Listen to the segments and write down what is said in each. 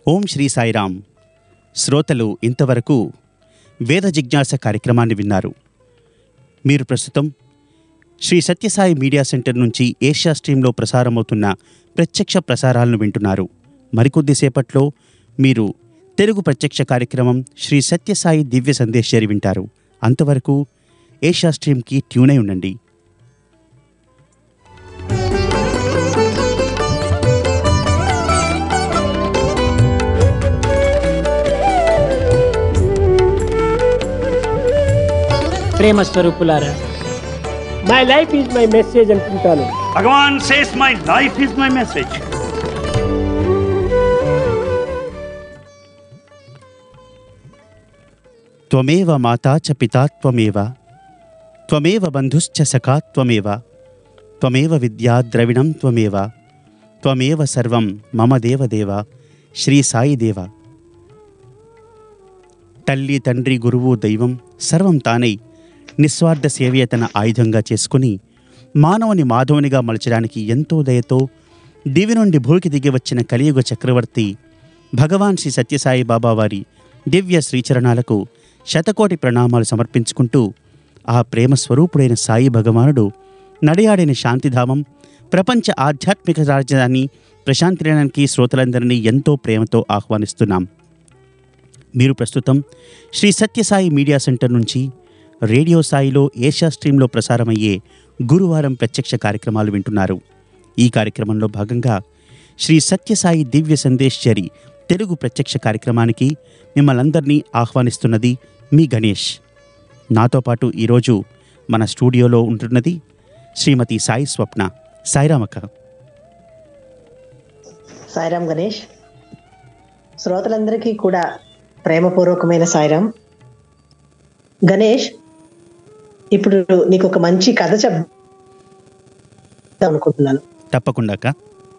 ఓం శ్రీ సాయిరామ్ శ్రోతలు ఇంతవరకు వేద జిజ్ఞాస కార్యక్రమాన్ని విన్నారు మీరు ప్రస్తుతం శ్రీ సత్యసాయి మీడియా సెంటర్ నుంచి ఏషియా స్ట్రీమ్లో ప్రసారమవుతున్న ప్రత్యక్ష ప్రసారాలను వింటున్నారు మరికొద్దిసేపట్లో మీరు తెలుగు ప్రత్యక్ష కార్యక్రమం శ్రీ సత్యసాయి దివ్య సందేశ్వరి వింటారు అంతవరకు ఏషియా స్ట్రీమ్కి ట్యూనై ఉండండి ప్రేమ స్వరూపులారా my life is my message అనుకుంటాను Bhagavan says, My life is my message. త్వమేవ మాతా చ పితా త్వమేవ త్వమేవ బంధుశ్చ సఖా త్వమేవ త్వమేవ విద్యా ద్రవిణం త్వమేవ త్వమేవ సర్వం మమ దేవదేవ శ్రీ సాయి దేవ తల్లి తండ్రి గురువు దైవం సర్వం తానై నిస్వార్థ సేవయ తన ఆయుధంగా చేసుకుని మానవుని మాధవునిగా మలచడానికి ఎంతో దయతో దివి నుండి భూమికి దిగి వచ్చిన కలియుగ చక్రవర్తి భగవాన్ శ్రీ సత్యసాయి బాబా వారి దివ్య శ్రీచరణాలకు శతకోటి ప్రణామాలు సమర్పించుకుంటూ ఆ ప్రేమ స్వరూపుడైన సాయి భగవానుడు నడియాడిన శాంతిధామం ప్రపంచ ఆధ్యాత్మిక రాజధాని ప్రశాంతిరణానికి శ్రోతలందరినీ ఎంతో ప్రేమతో ఆహ్వానిస్తున్నాం మీరు ప్రస్తుతం శ్రీ సత్యసాయి మీడియా సెంటర్ నుంచి రేడియో సాయిలో ఏషియా స్ట్రీమ్లో ప్రసారమయ్యే గురువారం ప్రత్యక్ష కార్యక్రమాలు వింటున్నారు ఈ కార్యక్రమంలో భాగంగా శ్రీ సత్యసాయి దివ్య సందేశ్చరి తెలుగు ప్రత్యక్ష కార్యక్రమానికి మిమ్మల్ని అందరినీ ఆహ్వానిస్తున్నది మీ గణేష్ నాతో పాటు ఈరోజు మన స్టూడియోలో ఉంటున్నది శ్రీమతి సాయి స్వప్న సాయిరామక్క సాయిరామ్ గణేష్ శ్రోతలందరికీ కూడా ప్రేమపూర్వకమైన సాయిరామ్ గణేష్ ఇప్పుడు నీకు ఒక మంచి కథ చెప్తా అనుకుంటున్నాను తప్పకుండా అక్క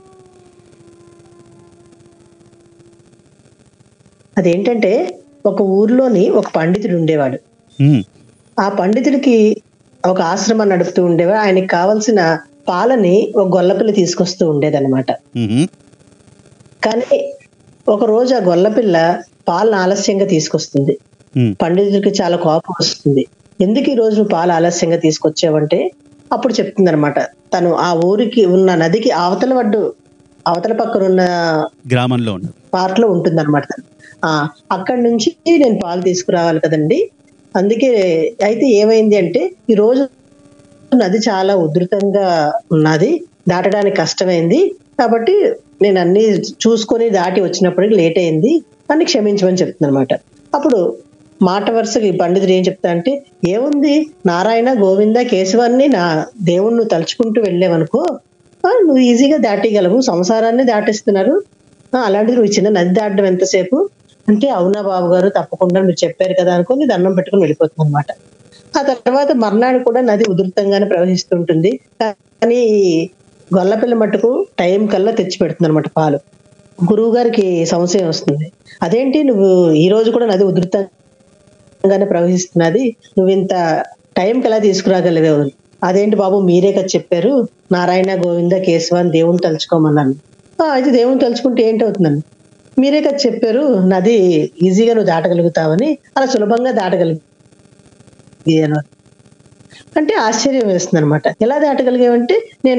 అదేంటంటే ఒక ఊర్లోని ఒక పండితుడు ఉండేవాడు ఉమ్, ఆ పండితుడికి ఒక ఆశ్రమం నడుపుతూ ఉండేవాడు ఆయనకి కావలసిన పాలని ఒక గొల్లపిల్ల తీసుకొస్తూ ఉండేదన్నమాట ఉమ్, కానీ ఒక రోజు ఆ గొల్లపిల్ల పాలను ఆలస్యంగా తీసుకొస్తుంది ఉమ్, పండితుడికి చాలా కోపం వస్తుంది ఎందుకు ఈ రోజు నువ్వు పాలు ఆలస్యంగా తీసుకొచ్చావంటే అప్పుడు చెప్తుంది అనమాట తను ఆ ఊరికి ఉన్న నదికి అవతల వడ్డు అవతల పక్కన ఉన్న గ్రామంలో ఉన్నది పార్ట్ లో ఉంటుంది అనమాట ఆ అక్కడి నుంచి నేను పాలు తీసుకురావాలి కదండి అందుకే అయితే ఏమైంది అంటే ఈ రోజు నది చాలా ఉధృతంగా ఉన్నది దాటడానికి కష్టమైంది కాబట్టి నేను అన్ని చూసుకొని దాటి వచ్చినప్పటికి లేట్ అయింది అని క్షమించమని చెప్తుంది అనమాట అప్పుడు మాట వరుసకి పండితుడు ఏం చెప్తా అంటే ఏముంది నారాయణ గోవింద కేశవాన్ని నా దేవుణ్ణి తలుచుకుంటూ వెళ్ళావనుకో ఆ, నువ్వు ఈజీగా దాటిగలవు సంసారాన్ని దాటిస్తున్నారు ఆ, అలాంటిది నువ్వు ఈ చిన్న నది దాటడం ఎంతసేపు అంటే అవునా బాబు గారు తప్పకుండా మీరు చెప్పారు కదా అనుకుని దండం పెట్టుకుని వెళ్ళిపోతుంది అనమాట ఆ తర్వాత మర్నాడు కూడా నది ఉధృతంగానే ప్రవహిస్తుంటుంది కానీ ఈ గొల్లపిల్ల మట్టుకు టైం కల్లా తెచ్చి పెడుతుంది అనమాట పాలు గురువు గారికి సంశయం వస్తుంది అదేంటి నువ్వు ఈ రోజు కూడా నది ఉధృతంగానే ప్రవహిస్తున్నది నువ్వు ఇంత టైంకి ఎలా తీసుకురాగలిగావు అదేంటి బాబు మీరే కదా చెప్పారు నారాయణ గోవింద కేశవాన్ దేవుని తలుచుకోమన్నాను "ఆ, అయితే దేవుని తలుచుకుంటే ఏంటవుతుందండి మీరే కదా చెప్పారు నది ఈజీగా నువ్వు దాటగలుగుతావని అలా సులభంగా దాటగలిగాను అంటే ఆశ్చర్యం వేస్తుంది అనమాట ఎలా దాటగలిగావంటే నేను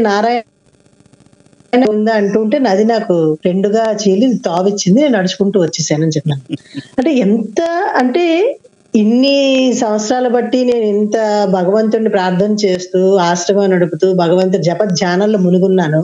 నారాయణ ఉందా అంటుంటే నది నాకు రెండుగా చీలి తావిచ్చింది నేను నడుచుకుంటూ వచ్చేసానని చెప్పాను అంటే ఎంత అంటే ఇన్ని సంవత్సరాల బట్టి నేను ఇంత భగవంతుడిని ప్రార్థన చేస్తూ ఆశ్రమం నడుపుతూ భగవంతుడి జప ధ్యానాల్లో మునుగున్నాను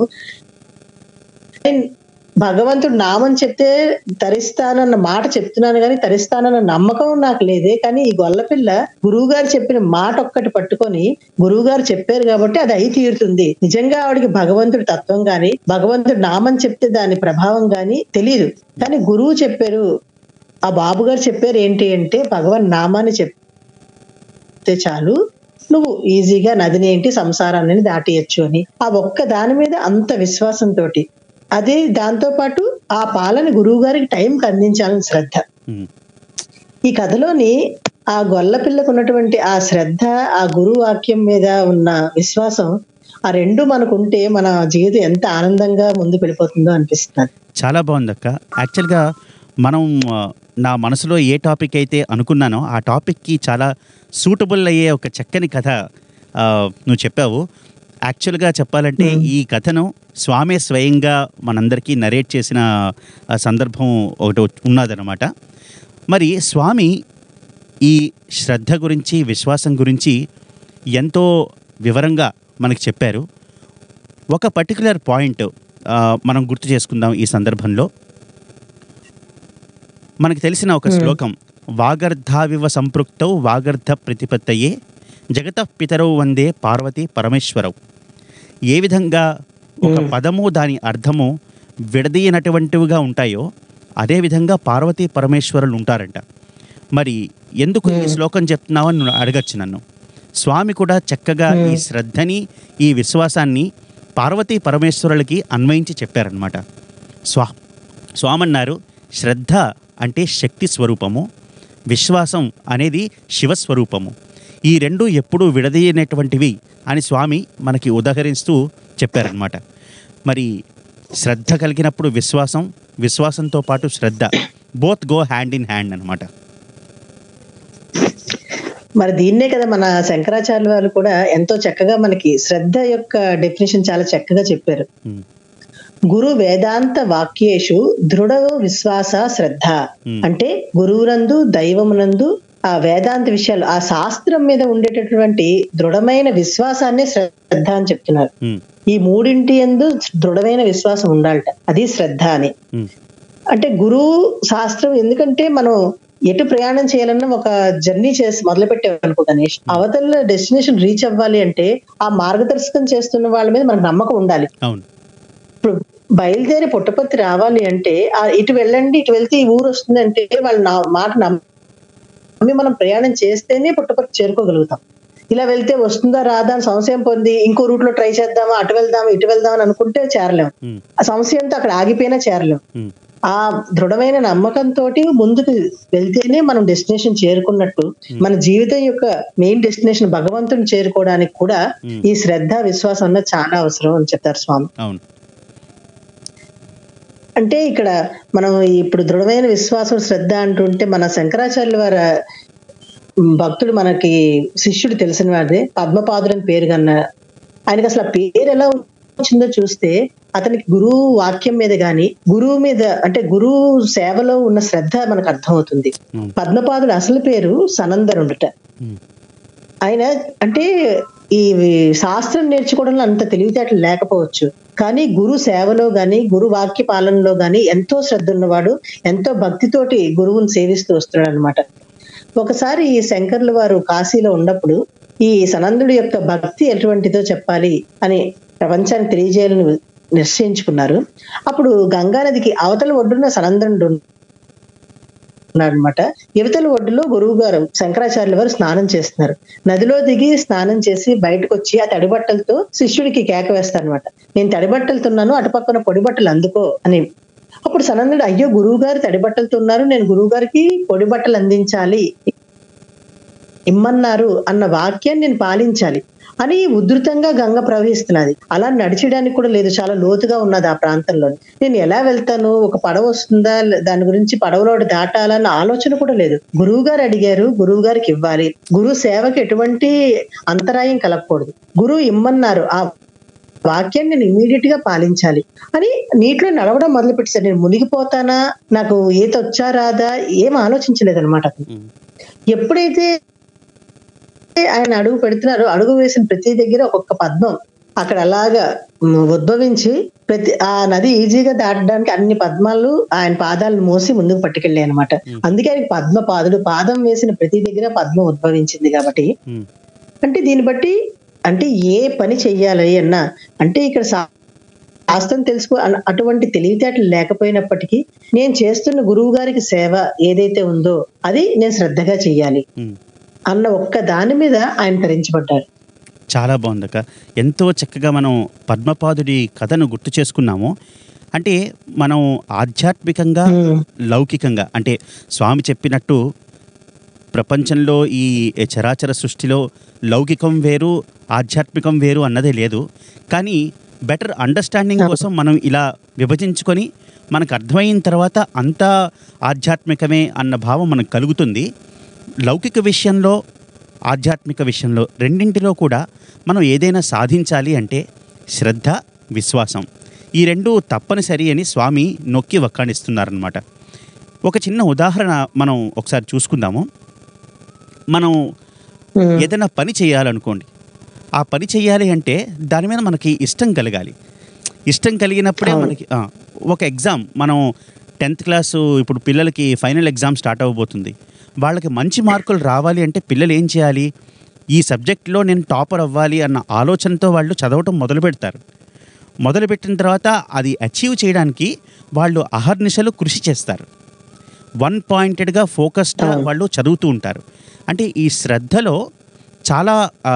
నేను భగవంతుడు నామని చెప్తే తరిస్తానన్న మాట చెప్తున్నాను కానీ తరిస్తానన్న నమ్మకం నాకు లేదే కానీ ఈ గొల్లపిల్ల గురువు గారు చెప్పిన మాట ఒక్కటి పట్టుకొని గురువు గారు చెప్పారు కాబట్టి అది అయి తీరుతుంది నిజంగా ఆవిడకి భగవంతుడి తత్వం గాని భగవంతుడు నామని చెప్తే దాని ప్రభావం గాని తెలియదు కానీ గురువు చెప్పారు ఆ బాబు గారు చెప్పారు ఏంటి అంటే భగవన్ నామాన్ని చెప్తే చాలు నువ్వు ఈజీగా నదిని ఏంటి సంసారాన్ని దాటియచ్చు అని ఆ ఒక్క దాని మీద అంత విశ్వాసంతో అదే దాంతో పాటు ఆ పాలన గురువు గారికి టైంకి అందించాలని శ్రద్ధ ఉమ్, ఈ కథలోని ఆ గొల్ల పిల్లకు ఉన్నటువంటి ఆ శ్రద్ధ ఆ గురు వాక్యం మీద ఉన్న విశ్వాసం ఆ రెండు మనకు ఉంటే మన జీవితం ఎంత ఆనందంగా ముందుకు వెళ్ళిపోతుందో అనిపిస్తుంది చాలా బాగుంది అక్క యాక్చువల్గా మనం ఆ, నా మనసులో ఏ టాపిక్ అయితే అనుకున్నానో ఆ టాపిక్కి చాలా సూటబుల్ అయ్యే ఒక చక్కని కథ ఆ, నువ్వు చెప్పావు యాక్చువల్గా చెప్పాలంటే ఈ కథను స్వామి స్వయంగా మనందరికీ నరేట్ చేసిన ఆ, సందర్భం ఒకటి ఉన్నదన్నమాట మరి స్వామి ఈ శ్రద్ధ గురించి విశ్వాసం గురించి ఎంతో వివరంగా మనకి చెప్పారు ఒక పర్టికులర్ పాయింట్ ఆ, మనం గుర్తు చేసుకుందాం ఈ సందర్భంలో మనకు తెలిసిన ఒక శ్లోకం వాగర్ధావివ సంపృక్తౌ వాగర్ధ ప్రతిపత్తయే జగత పితరౌ వందే పార్వతీ పరమేశ్వరవు ఏ విధంగా ఒక పదము దాని అర్థము విడదీయనటువంటివిగా ఉంటాయో అదేవిధంగా పార్వతీ పరమేశ్వరులు ఉంటారంట మరి ఎందుకు ఈ శ్లోకం చెప్తున్నావు అని నువ్వు అడగచ్చు నన్ను స్వామి కూడా చక్కగా ఈ శ్రద్ధని ఈ విశ్వాసాన్ని పార్వతీ పరమేశ్వరులకి అన్వయించి చెప్పారనమాట స్వా స్వామన్నారు శ్రద్ధ అంటే శక్తి స్వరూపము విశ్వాసం అనేది శివస్వరూపము ఈ రెండు ఎప్పుడూ విడదీయనటువంటివి అని స్వామి మనకి ఉదహరిస్తూ చెప్పారనమాట మరి శ్రద్ధ కలిగినప్పుడు విశ్వాసం విశ్వాసంతో పాటు శ్రద్ధ both go hand in hand అనమాట మరి దీన్నే కదా మన శంకరాచార్య వాళ్ళు కూడా ఎంతో చక్కగా మనకి శ్రద్ధ యొక్క డెఫినేషన్ చాలా చక్కగా చెప్పారు ఉమ్, గురు వేదాంత వాక్యేషు దృఢ విశ్వాస శ్రద్ధ Hmm. అంటే గురువునందు దైవమునందు ఆ వేదాంత విషయాలు ఆ శాస్త్రం మీద ఉండేటటువంటి దృఢమైన విశ్వాసాన్ని శ్రద్ధ అని చెప్తున్నారు ఉమ్, ఈ మూడింటి ఎందు దృఢమైన విశ్వాసం ఉండాలట అది శ్రద్ధ అని ఉమ్, అంటే గురువు శాస్త్రం ఎందుకంటే మనం ఎటు ప్రయాణం చేయాలన్నా ఒక జర్నీ చేసి మొదలు పెట్టామనుకో గణేష్ అవతల డెస్టినేషన్ రీచ్ అవ్వాలి అంటే ఆ మార్గదర్శకం చేస్తున్న వాళ్ళ మీద మనకు నమ్మకం ఉండాలి అవును ఇప్పుడు బయలుదేరి పుట్టపర్తి రావాలి అంటే ఆ ఇటు వెళ్ళండి ఇటు వెళ్తే ఈ ఊరు వస్తుంది అంటే వాళ్ళ నా- మాట నమ్మి మనం ప్రయాణం చేస్తేనే పుట్టపర్తి చేరుకోగలుగుతాం ఇలా వెళ్తే వస్తుందా రాదా అని సంశయం పొంది ఇంకో రూట్ లో ట్రై చేద్దామా అటు వెళ్దామా ఇటు వెళ్దామా అని అనుకుంటే చేరలేం ఉమ్, ఆ సంశయంతో అక్కడ ఆగిపోయినా చేరలేం ఉమ్, ఆ దృఢమైన నమ్మకంతో ముందుకు వెళ్తేనే మనం డెస్టినేషన్ చేరుకున్నట్టు మన జీవితం యొక్క మెయిన్ డెస్టినేషన్ భగవంతుని చేరుకోవడానికి కూడా Hmm. ఈ శ్రద్ధ విశ్వాసం అన్నది చాలా అవసరం అని చెప్తారు స్వామి అవును అంటే ఇక్కడ మనం ఇప్పుడు దృఢమైన విశ్వాసం శ్రద్ధ అంటుంటే మన శంకరాచార్యుల వారి భక్తుడు మనకి శిష్యుడు తెలిసిన వాడిదే పద్మపాదుడు అని పేరు కన్నా ఆయనకి అసలు ఆ పేరు ఎలా వచ్చిందో చూస్తే అతనికి గురువు వాక్యం మీద గాని గురువు మీద అంటే గురువు సేవలో ఉన్న శ్రద్ధ మనకు అర్థమవుతుంది అవును పద్మపాదుడు అసలు పేరు సనందరుండుట ఉమ్, ఆయన అంటే ఈ శాస్త్రం నేర్చుకోవడంలో అంత తెలివితేటలు లేకపోవచ్చు కానీ గురు సేవలో గాని గురు వాక్య పాలనలో గాని ఎంతో శ్రద్ధ ఉన్నవాడు ఎంతో భక్తితోటి గురువుని సేవిస్తూ వస్తున్నాడు అనమాట ఒకసారి ఈ శంకర్ల వారు కాశీలో ఉన్నప్పుడు ఈ సనందుడి యొక్క భక్తి ఎటువంటిదో చెప్పాలి అని ప్రపంచానికి తెలియజేయాలని నిశ్చయించుకున్నారు అప్పుడు గంగా నదికి అవతల ఒడ్డున సనందనుడు ఉన్నాడనమాట యువతల ఒడ్డులో గురువు గారు శంకరాచార్యుల వారు స్నానం చేస్తున్నారు నదిలో దిగి స్నానం చేసి బయటకు వచ్చి ఆ తడి బట్టలతో శిష్యుడికి కేక వేస్తారనమాట నేను తడి బట్టలతున్నాను అటుపక్కన పొడి బట్టలు అందుకో అని అప్పుడు సనందుడు అయ్యో గురువు గారు తడి బట్టలతో ఉన్నారు నేను గురువు గారికి పొడి బట్టలు అందించాలి ఇమ్మన్నారు అన్న వాక్యాన్ని నేను పాలించాలి అని ఉధృతంగా గంగ ప్రవహిస్తున్నది అలా నడిచడానికి కూడా లేదు చాలా లోతుగా ఉన్నది ఆ ప్రాంతంలో నేను ఎలా వెళ్తాను ఒక పడవ వస్తుందా లే- దాని గురించి పడవలో దాటాలన్న ఆలోచన కూడా లేదు గురువు గారు అడిగారు గురువు గారికి ఇవ్వాలి గురువు సేవకి ఎటువంటి అంతరాయం కలగకూడదు గురువు ఇమ్మన్నారు ఆ వాక్యాన్ని నేను ఇమీడియట్ గా పాలించాలి అని నీటిలో నడవడం మొదలు పెట్టేశారు నేను మునిగిపోతానా నాకు ఈత వచ్చా రాదా ఏం ఆలోచించలేదు అనమాట ఉమ్, ఎప్పుడైతే ఆయన అడుగు పెడుతున్నారో అడుగు వేసిన ప్రతి దగ్గర ఒక్కొక్క పద్మం అక్కడ అలాగా ఉమ్, ఉద్భవించి ప్రతి ఆ నది ఈజీగా దాటడానికి అన్ని పద్మాలు ఆయన పాదాలను మోసి ముందుకు పట్టుకెళ్ళాయి అనమాట అందుకే ఆయనకి పద్మ పాదుడు పాదం వేసిన ప్రతి దగ్గర పద్మం ఉద్భవించింది కాబట్టి ఉమ్, అంటే దీన్ని బట్టి అంటే ఏ పని చెయ్యాలి అన్నా అంటే ఇక్కడ శా- శాస్త్రం తెలుసుకో అన- అటువంటి తెలివితేటలు లేకపోయినప్పటికీ నేను చేస్తున్న గురువు గారికి సేవ ఏదైతే ఉందో అది నేను శ్రద్ధగా చెయ్యాలి ఉమ్. అన్న ఒక్క దాని మీద ఆయన తరించబడ్డారు చాలా బాగుందక్క ఎంతో చక్కగా మనం పద్మపాదుడి కథను గుర్తు చేసుకున్నాము అంటే మనం ఆధ్యాత్మికంగా ఉమ్, లౌకికంగా అంటే స్వామి చెప్పినట్టు ప్రపంచంలో ఈ చరాచర సృష్టిలో లౌకికం వేరు ఆధ్యాత్మికం వేరు అన్నదే లేదు కానీ బెటర్ అండర్స్టాండింగ్ కోసం మనం ఇలా విభజించుకొని మనకు అర్థమైన తర్వాత అంతా ఆధ్యాత్మికమే అన్న భావం మనకు కలుగుతుంది లౌకిక విషయంలో ఆధ్యాత్మిక విషయంలో రెండింటిలో కూడా మనం ఏదైనా సాధించాలి అంటే శ్రద్ధ విశ్వాసం ఈ రెండు తప్పనిసరి అని స్వామి నొక్కి వక్కాణిస్తున్నారనమాట ఒక చిన్న ఉదాహరణ మనం ఒకసారి చూసుకుందాము మనం ఉమ్, ఏదైనా పని చేయాలనుకోండి ఆ పని చేయాలి అంటే దాని మీద మనకి ఇష్టం కలగాలి ఇష్టం కలిగినప్పుడే అవును. మనకి ఆ, ఒక ఎగ్జామ్ మనం టెన్త్ క్లాసు ఇప్పుడు పిల్లలకి ఫైనల్ ఎగ్జామ్ స్టార్ట్ అవ్వబోతుంది వాళ్ళకి మంచి మార్కులు రావాలి అంటే పిల్లలు ఏం చేయాలి ఈ సబ్జెక్ట్లో నేను టాపర్ అవ్వాలి అన్న ఆలోచనతో వాళ్ళు చదవటం మొదలు పెడతారు మొదలుపెట్టిన తర్వాత అది అచీవ్ చేయడానికి వాళ్ళు అహర్నిశలు కృషి చేస్తారు వన్ పాయింటెడ్గా ఫోకస్డ్గా అవును. వాళ్ళు చదువుతూ ఉంటారు అంటే ఈ శ్రద్ధలో చాలా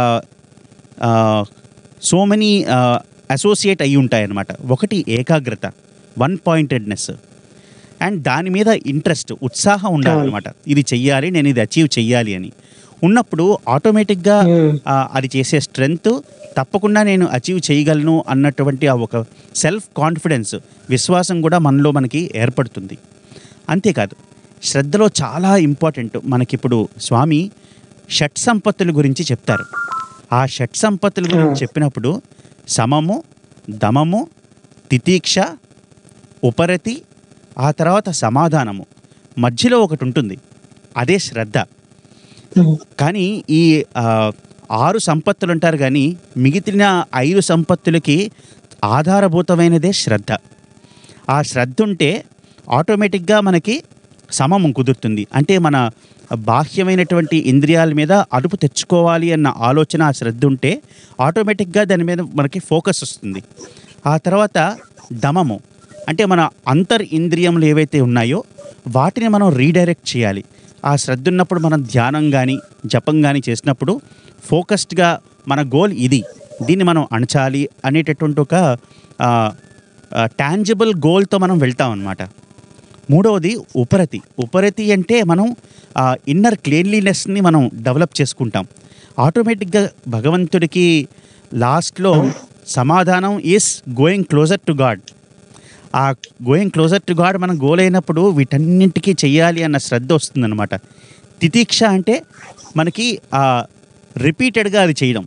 సో మెనీ అసోసియేట్ అయి ఉంటాయి అన్నమాట ఒకటి ఏకాగ్రత వన్ పాయింటెడ్నెస్ అండ్ దాని మీద ఇంట్రెస్ట్ ఉత్సాహం ఉండాలన్నమాట ఇది చెయ్యాలి నేను ఇది అచీవ్ చెయ్యాలి అని ఉన్నప్పుడు ఆటోమేటిక్గా ఉమ్, ఆ, అది చేసే స్ట్రెంగ్త్ తప్పకుండా నేను అచీవ్ చేయగలను అన్నటువంటి ఆ ఒక సెల్ఫ్ కాన్ఫిడెన్స్ విశ్వాసం కూడా మనలో మనకి ఏర్పడుతుంది అంతేకాదు శ్రద్ధలో చాలా ఇంపార్టెంట్ మనకిప్పుడు స్వామి షట్ సంపత్తుల గురించి చెప్తారు ఆ షట్ సంపత్తుల గురించి చెప్పినప్పుడు సమము దమము తితీక్ష ఉపరతి ఆ తర్వాత సమాధానము మధ్యలో ఒకటి ఉంటుంది అదే శ్రద్ధ ఉమ్, కానీ ఈ ఆ, ఆరు సంపత్తులు అంటారు కానీ మిగిలిన ఐదు సంపత్తులకి ఆధారభూతమైనదే శ్రద్ధ ఆ శ్రద్ధ ఉంటే ఆటోమేటిక్గా మనకి సమం కుదురుతుంది అంటే మన బాహ్యమైనటువంటి ఇంద్రియాల మీద అదుపు తెచ్చుకోవాలి అన్న ఆలోచన ఆ శ్రద్ధ ఉంటే ఆటోమేటిక్గా దాని మీద మనకి ఫోకస్ వస్తుంది ఆ తర్వాత దమము అంటే మన అంతర్ ఇంద్రియములు ఏవైతే ఉన్నాయో వాటిని మనం రీడైరెక్ట్ చేయాలి ఆ శ్రద్ధ ఉన్నప్పుడు మనం ధ్యానం కానీ జపం కానీ చేసినప్పుడు ఫోకస్డ్గా మన గోల్ ఇది దీన్ని మనం అణచాలి అనేటటువంటి ఒక టాంజిబుల్ గోల్తో మనం వెళ్తాం అన్నమాట మూడవది ఉపరతి ఉపరతి అంటే మనం ఇన్నర్ క్లీన్లీనెస్ని మనం డెవలప్ చేసుకుంటాం ఆటోమేటిక్గా భగవంతుడికి లాస్ట్లో సమాధానం is going closer to God ah going closer to God మనం గోల్ అయినప్పుడు వీటన్నింటికీ చెయ్యాలి అన్న శ్రద్ధ వస్తుందన్నమాట తితీక్ష అంటే మనకి రిపీటెడ్గా అది చేయడం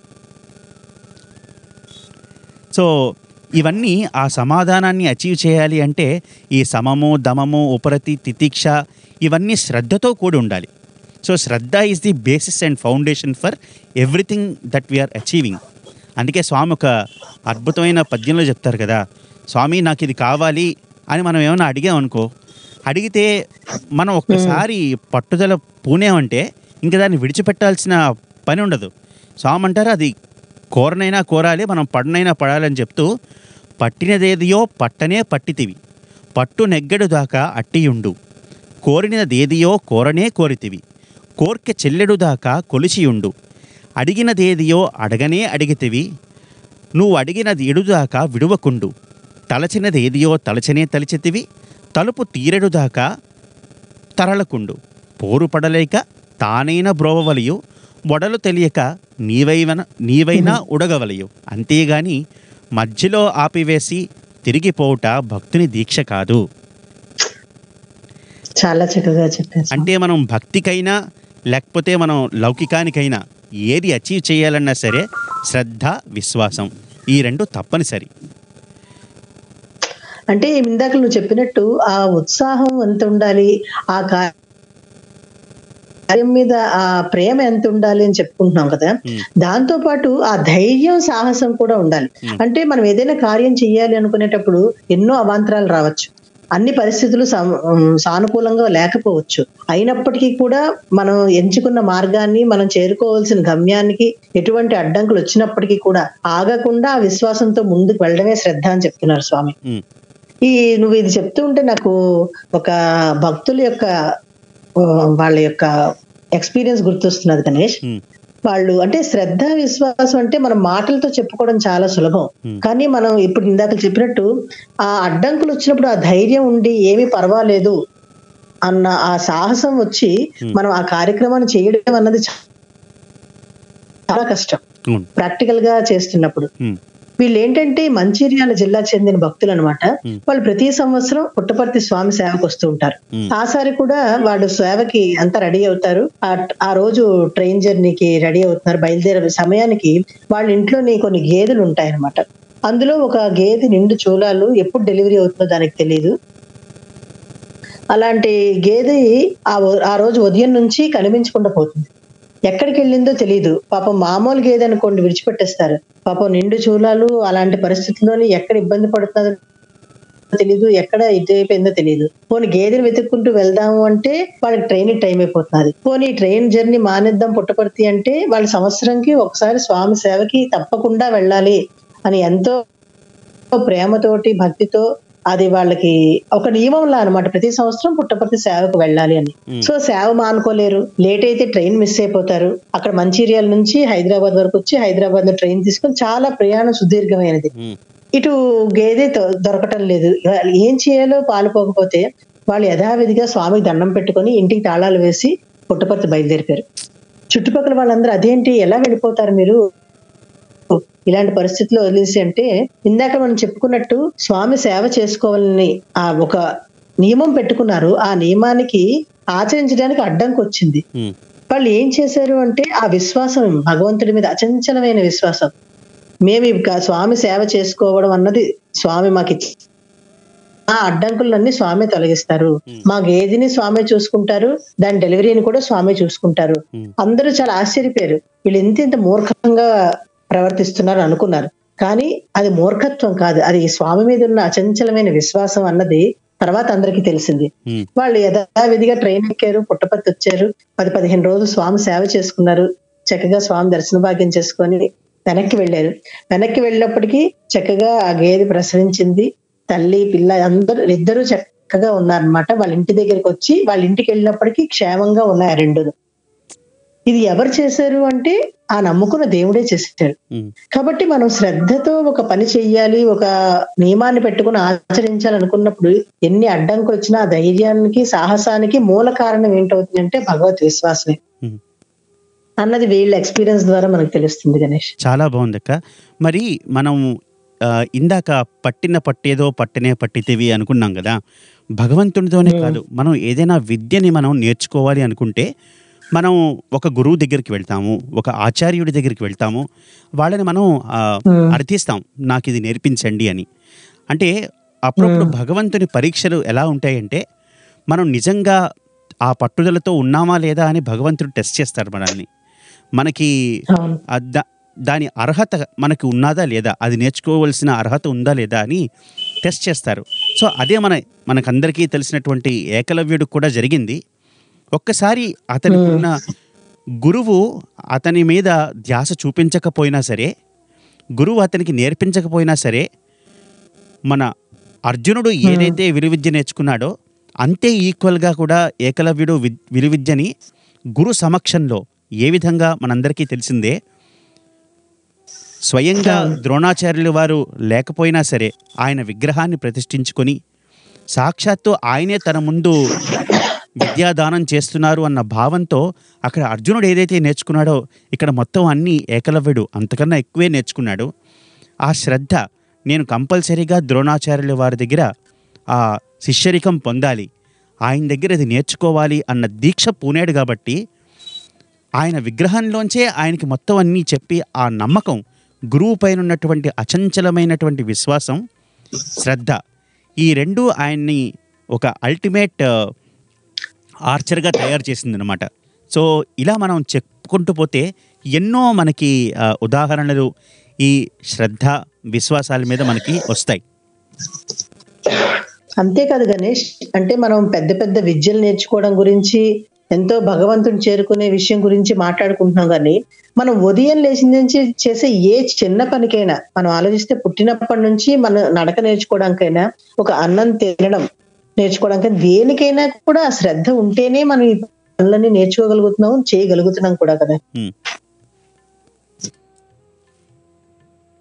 సో ఇవన్నీ ఆ సమాధానాన్ని అచీవ్ చేయాలి అంటే ఈ సమము దమము ఉపరతి తితీక్ష ఇవన్నీ శ్రద్ధతో కూడి ఉండాలి సో శ్రద్ధ is the basis and foundation for everything that we are achieving అందుకే స్వామి ఒక అద్భుతమైన పద్యంలో చెప్తారు కదా స్వామి నాకు ఇది కావాలి అని మనం ఏమైనా అడిగామనుకో అడిగితే మనం ఒక్కసారి పట్టుదల పూనేమంటే ఇంకా దాన్ని విడిచిపెట్టాల్సిన పని ఉండదు స్వామి అంటారు అది కోరనైనా కోరాలి మనం పడనైనా పడాలని చెప్తూ పట్టినదేదియో పట్టనే పట్టితివి పట్టు నెగ్గడు దాకా అట్టియుండు కోరినదేదియో కోరనే కోరితివి కోర్కె చెల్లెడు దాకా కొలిచియుండు అడిగినదేదియో అడగనే అడిగితివి నువ్వు అడిగినది ఎడుదాకా విడువకుండు తలచినదేదియో తలచనే తలిచితివి తలుపు తీరెడు దాకా తరలకుండు పోరు పడలేక తానైన బ్రోవవలియు వడలు తెలియక నీవైవన నీవైనా ఉడగవలయు అంతేగాని మధ్యలో ఆపివేసి తిరిగిపోవుట భక్తుని దీక్ష కాదు చాలా చక్కగా చెప్పారు అంటే మనం భక్తికైనా లేకపోతే మనం లౌకికానికైనా ఏది అచీవ్ చేయాలన్నా సరే శ్రద్ధ విశ్వాసం ఈ రెండు తప్పనిసరి అంటే ఇందాక నువ్వు చెప్పినట్టు ఆ ఉత్సాహం ఎంత ఉండాలి ఆ కార్యం మీద ఆ ప్రేమ ఎంత ఉండాలి అని చెప్పుకుంటున్నాం కదా Hmm. దాంతో పాటు ఆ ధైర్యం సాహసం కూడా ఉండాలి Hmm. అంటే మనం ఏదైనా కార్యం చెయ్యాలి అనుకునేటప్పుడు ఎన్నో అవాంతరాలు రావచ్చు అన్ని పరిస్థితులు సమ- ఉమ్, సానుకూలంగా లేకపోవచ్చు అయినప్పటికీ కూడా మనం ఎంచుకున్న మార్గాన్ని మనం చేరుకోవాల్సిన గమ్యానికి ఎటువంటి అడ్డంకులు వచ్చినప్పటికీ కూడా ఆగకుండా ఆ విశ్వాసంతో ముందుకు వెళ్ళడమే శ్రద్ధ అని చెప్తున్నారు స్వామి ఉమ్, ఈ నువ్వు ఇది చెప్తూ ఉంటే నాకు ఒక భక్తుల యొక్క ఆ, వాళ్ళ యొక్క ఎక్స్పీరియన్స్ గుర్తొస్తున్నది గణేష్ ఉమ్, వాళ్ళు అంటే శ్రద్ధ విశ్వాసం అంటే మనం మాటలతో చెప్పుకోవడం చాలా సులభం Hmm. కానీ మనం ఇప్పుడు ఇందాక చెప్పినట్టు ఆ అడ్డంకులు వచ్చినప్పుడు ఆ ధైర్యం ఉండి ఏమీ పర్వాలేదు అన్న ఆ సాహసం వచ్చి మనం ఆ కార్యక్రమాన్ని చేయడం అన్నది చా- చాలా కష్టం అవును ప్రాక్టికల్ గా చేస్తున్నప్పుడు ఉమ్, వీళ్ళు ఏంటంటే మంచిర్యాల జిల్లాకు చెందిన భక్తులు అనమాట వాళ్ళు ప్రతి సంవత్సరం పుట్టపర్తి స్వామి సేవకు వస్తూ ఉంటారు Hmm. ఆసారి కూడా వాళ్ళు సేవకి అంతా రెడీ అవుతారు ఆ- ఆ రోజు ట్రైన్ జర్నీకి రెడీ అవుతున్నారు బయలుదేరే సమయానికి వాళ్ళ ఇంట్లోని కొన్ని గేదెలు ఉంటాయన్నమాట అందులో ఒక గేదె నిండు చూలాలు ఎప్పుడు డెలివరీ అవుతుందో దానికి తెలియదు అలాంటి గేదె ఆ ఉ- ఆ రోజు ఉదయం నుంచి కనిపించకుండా పోతుంది ఎక్కడికి వెళ్ళిందో తెలియదు పాపం మామూలు గేదె అనుకోండి విడిచిపెట్టేస్తారు పాపం నిండు చూలాలు అలాంటి పరిస్థితుల్లోని ఎక్కడ ఇబ్బంది పడుతుందో తెలియదు ఎక్కడ ఇదైపోయిందో తెలియదు పోనీ గేదెని వెతుక్కుంటూ వెళ్దాము అంటే వాళ్ళకి ట్రైన్ టైం అయిపోతున్నది పోనీ ట్రైన్ జర్నీ మానేద్దాం పుట్టపర్తి అంటే వాళ్ళ సంవత్సరంకి ఒకసారి స్వామి సేవకి తప్పకుండా వెళ్ళాలి అని ఎంతో ప్రేమతోటి భక్తితో అది వాళ్ళకి ఒక నియమంలా అన్నమాట ప్రతి సంవత్సరం పుట్టపర్తి సేవకు వెళ్ళాలి అని సో సేవ మానుకోలేరు లేట్ అయితే ట్రైన్ మిస్ అయిపోతారు అక్కడ మంచిర్యాల నుంచి హైదరాబాద్ వరకు వచ్చి హైదరాబాద్ లో ట్రైన్ తీసుకొని చాలా ప్రయాణం సుదీర్ఘమైనది ఉమ్, ఇటు గేదె దొ- దొరకటం లేదు ఇవాళ ఏం చేయాలో పాలుపోకపోతే వాళ్ళు యథావిధిగా స్వామికి దండం పెట్టుకొని ఇంటికి తాళాలు వేసి పుట్టపర్తి బయలుదేరిపారు చుట్టుపక్కల వాళ్ళందరూ అదేంటి ఎలా వెళ్ళిపోతారు మీరు ఇలాంటి పరిస్థితిలో వదిలేసి అంటే ఇందాక మనం చెప్పుకున్నట్టు స్వామి సేవ చేసుకోవాలని ఆ ఒక నియమం పెట్టుకున్నారు ఆ నియమానికి ఆచరించడానికి అడ్డంకి వచ్చింది ఉమ్, వాళ్ళు ఏం చేశారు అంటే ఆ విశ్వాసం భగవంతుడి మీద అచంచలమైన విశ్వాసం మేము ఇక స్వామి సేవ చేసుకోవడం అన్నది స్వామి మాకు ఇచ్చి ఆ అడ్డంకులన్నీ స్వామి తొలగిస్తారు మా గేదెని స్వామి చూసుకుంటారు దాని డెలివరీని కూడా స్వామి చూసుకుంటారు Hmm. అందరూ చాలా ఆశ్చర్యపోయారు వీళ్ళు ఇంత ఇంత మూర్ఖంగా ప్రవర్తిస్తున్నారు అనుకున్నారు కానీ అది మూర్ఖత్వం కాదు అది స్వామి మీద ఉన్న అచంచలమైన విశ్వాసం అన్నది తర్వాత అందరికీ తెలిసింది ఉమ్, వాళ్ళు యథావిధిగా ట్రైన్ ఎక్కారు పుట్టపర్తి వచ్చారు పది పదిహేను రోజులు స్వామి సేవ చేసుకున్నారు చక్కగా స్వామి దర్శన భాగ్యం చేసుకొని వెనక్కి వెళ్ళారు వెనక్కి వెళ్ళినప్పటికీ చక్కగా ఆ గేదె ప్రసవించింది తల్లి పిల్ల అందరూ ఇద్దరు చక్కగా ఉన్నారనమాట వాళ్ళ ఇంటి దగ్గరికి వచ్చి వాళ్ళ ఇంటికి వెళ్ళినప్పటికీ క్షేమంగా ఉన్నాయి ఆ రెండును ఇది ఎవరు చేశారు అంటే ఆ నమ్ముకున్న దేవుడే చేశారు ఉమ్, కాబట్టి మనం శ్రద్ధతో ఒక పని చెయ్యాలి ఒక నియమాన్ని పెట్టుకుని ఆచరించాలనుకున్నప్పుడు ఎన్ని అడ్డంకులు వచ్చినా ఆ ధైర్యానికి సాహసానికి మూల కారణం ఏంటవుతుందంటే భగవత్ విశ్వాసమే ఉమ్. అన్నది వీళ్ళ ఎక్స్పీరియన్స్ ద్వారా మనకు తెలుస్తుంది గణేష్ చాలా బాగుంది అక్క మరి మనం ఆ, ఇందాక పట్టిన పట్టేదో పట్టనే పట్టితేవి అనుకున్నాం కదా భగవంతునితోనే కాదు మనం ఏదైనా విద్యని మనం నేర్చుకోవాలి అనుకుంటే మనం ఒక గురువు దగ్గరికి వెళ్తాము ఒక ఆచార్యుడి దగ్గరికి వెళ్తాము వాళ్ళని మనం ఆ, Hmm. అర్థిస్తాం నాకు ఇది నేర్పించండి అని అంటే అప్పుడప్పుడు భగవంతుని పరీక్షలు ఎలా ఉంటాయంటే మనం నిజంగా ఆ పట్టుదలతో ఉన్నామా లేదా అని భగవంతుడు టెస్ట్ చేస్తారు మనల్ని మనకి అవును ఆ దా- దాని అర్హత మనకి ఉన్నదా లేదా అది నేర్చుకోవాల్సిన అర్హత ఉందా లేదా అని టెస్ట్ చేస్తారు సో అదే మన మనకందరికీ తెలిసినటువంటి ఏకలవ్యుడికి కూడా జరిగింది ఒక్కసారి అతనికి ఉన్న గురువు అతని మీద ధ్యాస చూపించకపోయినా సరే గురువు అతనికి నేర్పించకపోయినా సరే మన అర్జునుడు ఏదైతే విలువిద్య నేర్చుకున్నాడో అంతే ఈక్వల్గా కూడా ఏకలవ్యుడు వి విలువిద్యని గురు సమక్షంలో ఏ విధంగా మనందరికీ తెలిసిందే స్వయంగా ద్రోణాచార్యులు వారు లేకపోయినా సరే ఆయన విగ్రహాన్ని ప్రతిష్ఠించుకొని సాక్షాత్తు ఆయనే తన ముందు విద్యాదానం చేస్తున్నారు అన్న భావంతో అక్కడ అర్జునుడు ఏదైతే నేర్చుకున్నాడో ఇక్కడ మొత్తం అన్ని ఏకలవ్యుడు అంతకన్నా ఎక్కువే నేర్చుకున్నాడు ఆ శ్రద్ధ నేను కంపల్సరీగా ద్రోణాచార్యుల వారి దగ్గర ఆ శిష్యరికం పొందాలి ఆయన దగ్గర ఇది నేర్చుకోవాలి అన్న దీక్ష పూనాడు కాబట్టి ఆయన విగ్రహంలోంచే ఆయనకి మొత్తం అన్నీ చెప్పి ఆ నమ్మకం గురువు పైన ఉన్నటువంటి అచంచలమైనటువంటి విశ్వాసం శ్రద్ధ ఈ రెండు ఆయన్ని ఒక అల్టిమేట్ ఆర్చర్గా తయారు చేసిందనమాట సో ఇలా మనం చెప్పుకుంటూ పోతే ఎన్నో మనకి ఆ, ఉదాహరణలు ఈ శ్రద్ధ విశ్వాసాల మీద మనకి వస్తాయి అంతేకాదు గణేష్ అంటే మనం పెద్ద పెద్ద విద్యలు నేర్చుకోవడం గురించి ఎంతో భగవంతుని చేరుకునే విషయం గురించి మాట్లాడుకుంటున్నాం కానీ మనం ఉదయం లేచిన నుంచి చేసే ఏ చిన్న పనికైనా మనం ఆలోచిస్తే పుట్టినప్పటి నుంచి మన నడక నేర్చుకోవడానికైనా ఒక అన్నం తినడం నేర్చుకోవడానికి దేనికైనా కూడా ఆ శ్రద్ధ ఉంటేనే మనం ఈ పనులన్నీ నేర్చుకోగలుగుతున్నాం చేయగలుగుతున్నాం కూడా కదా ఉమ్.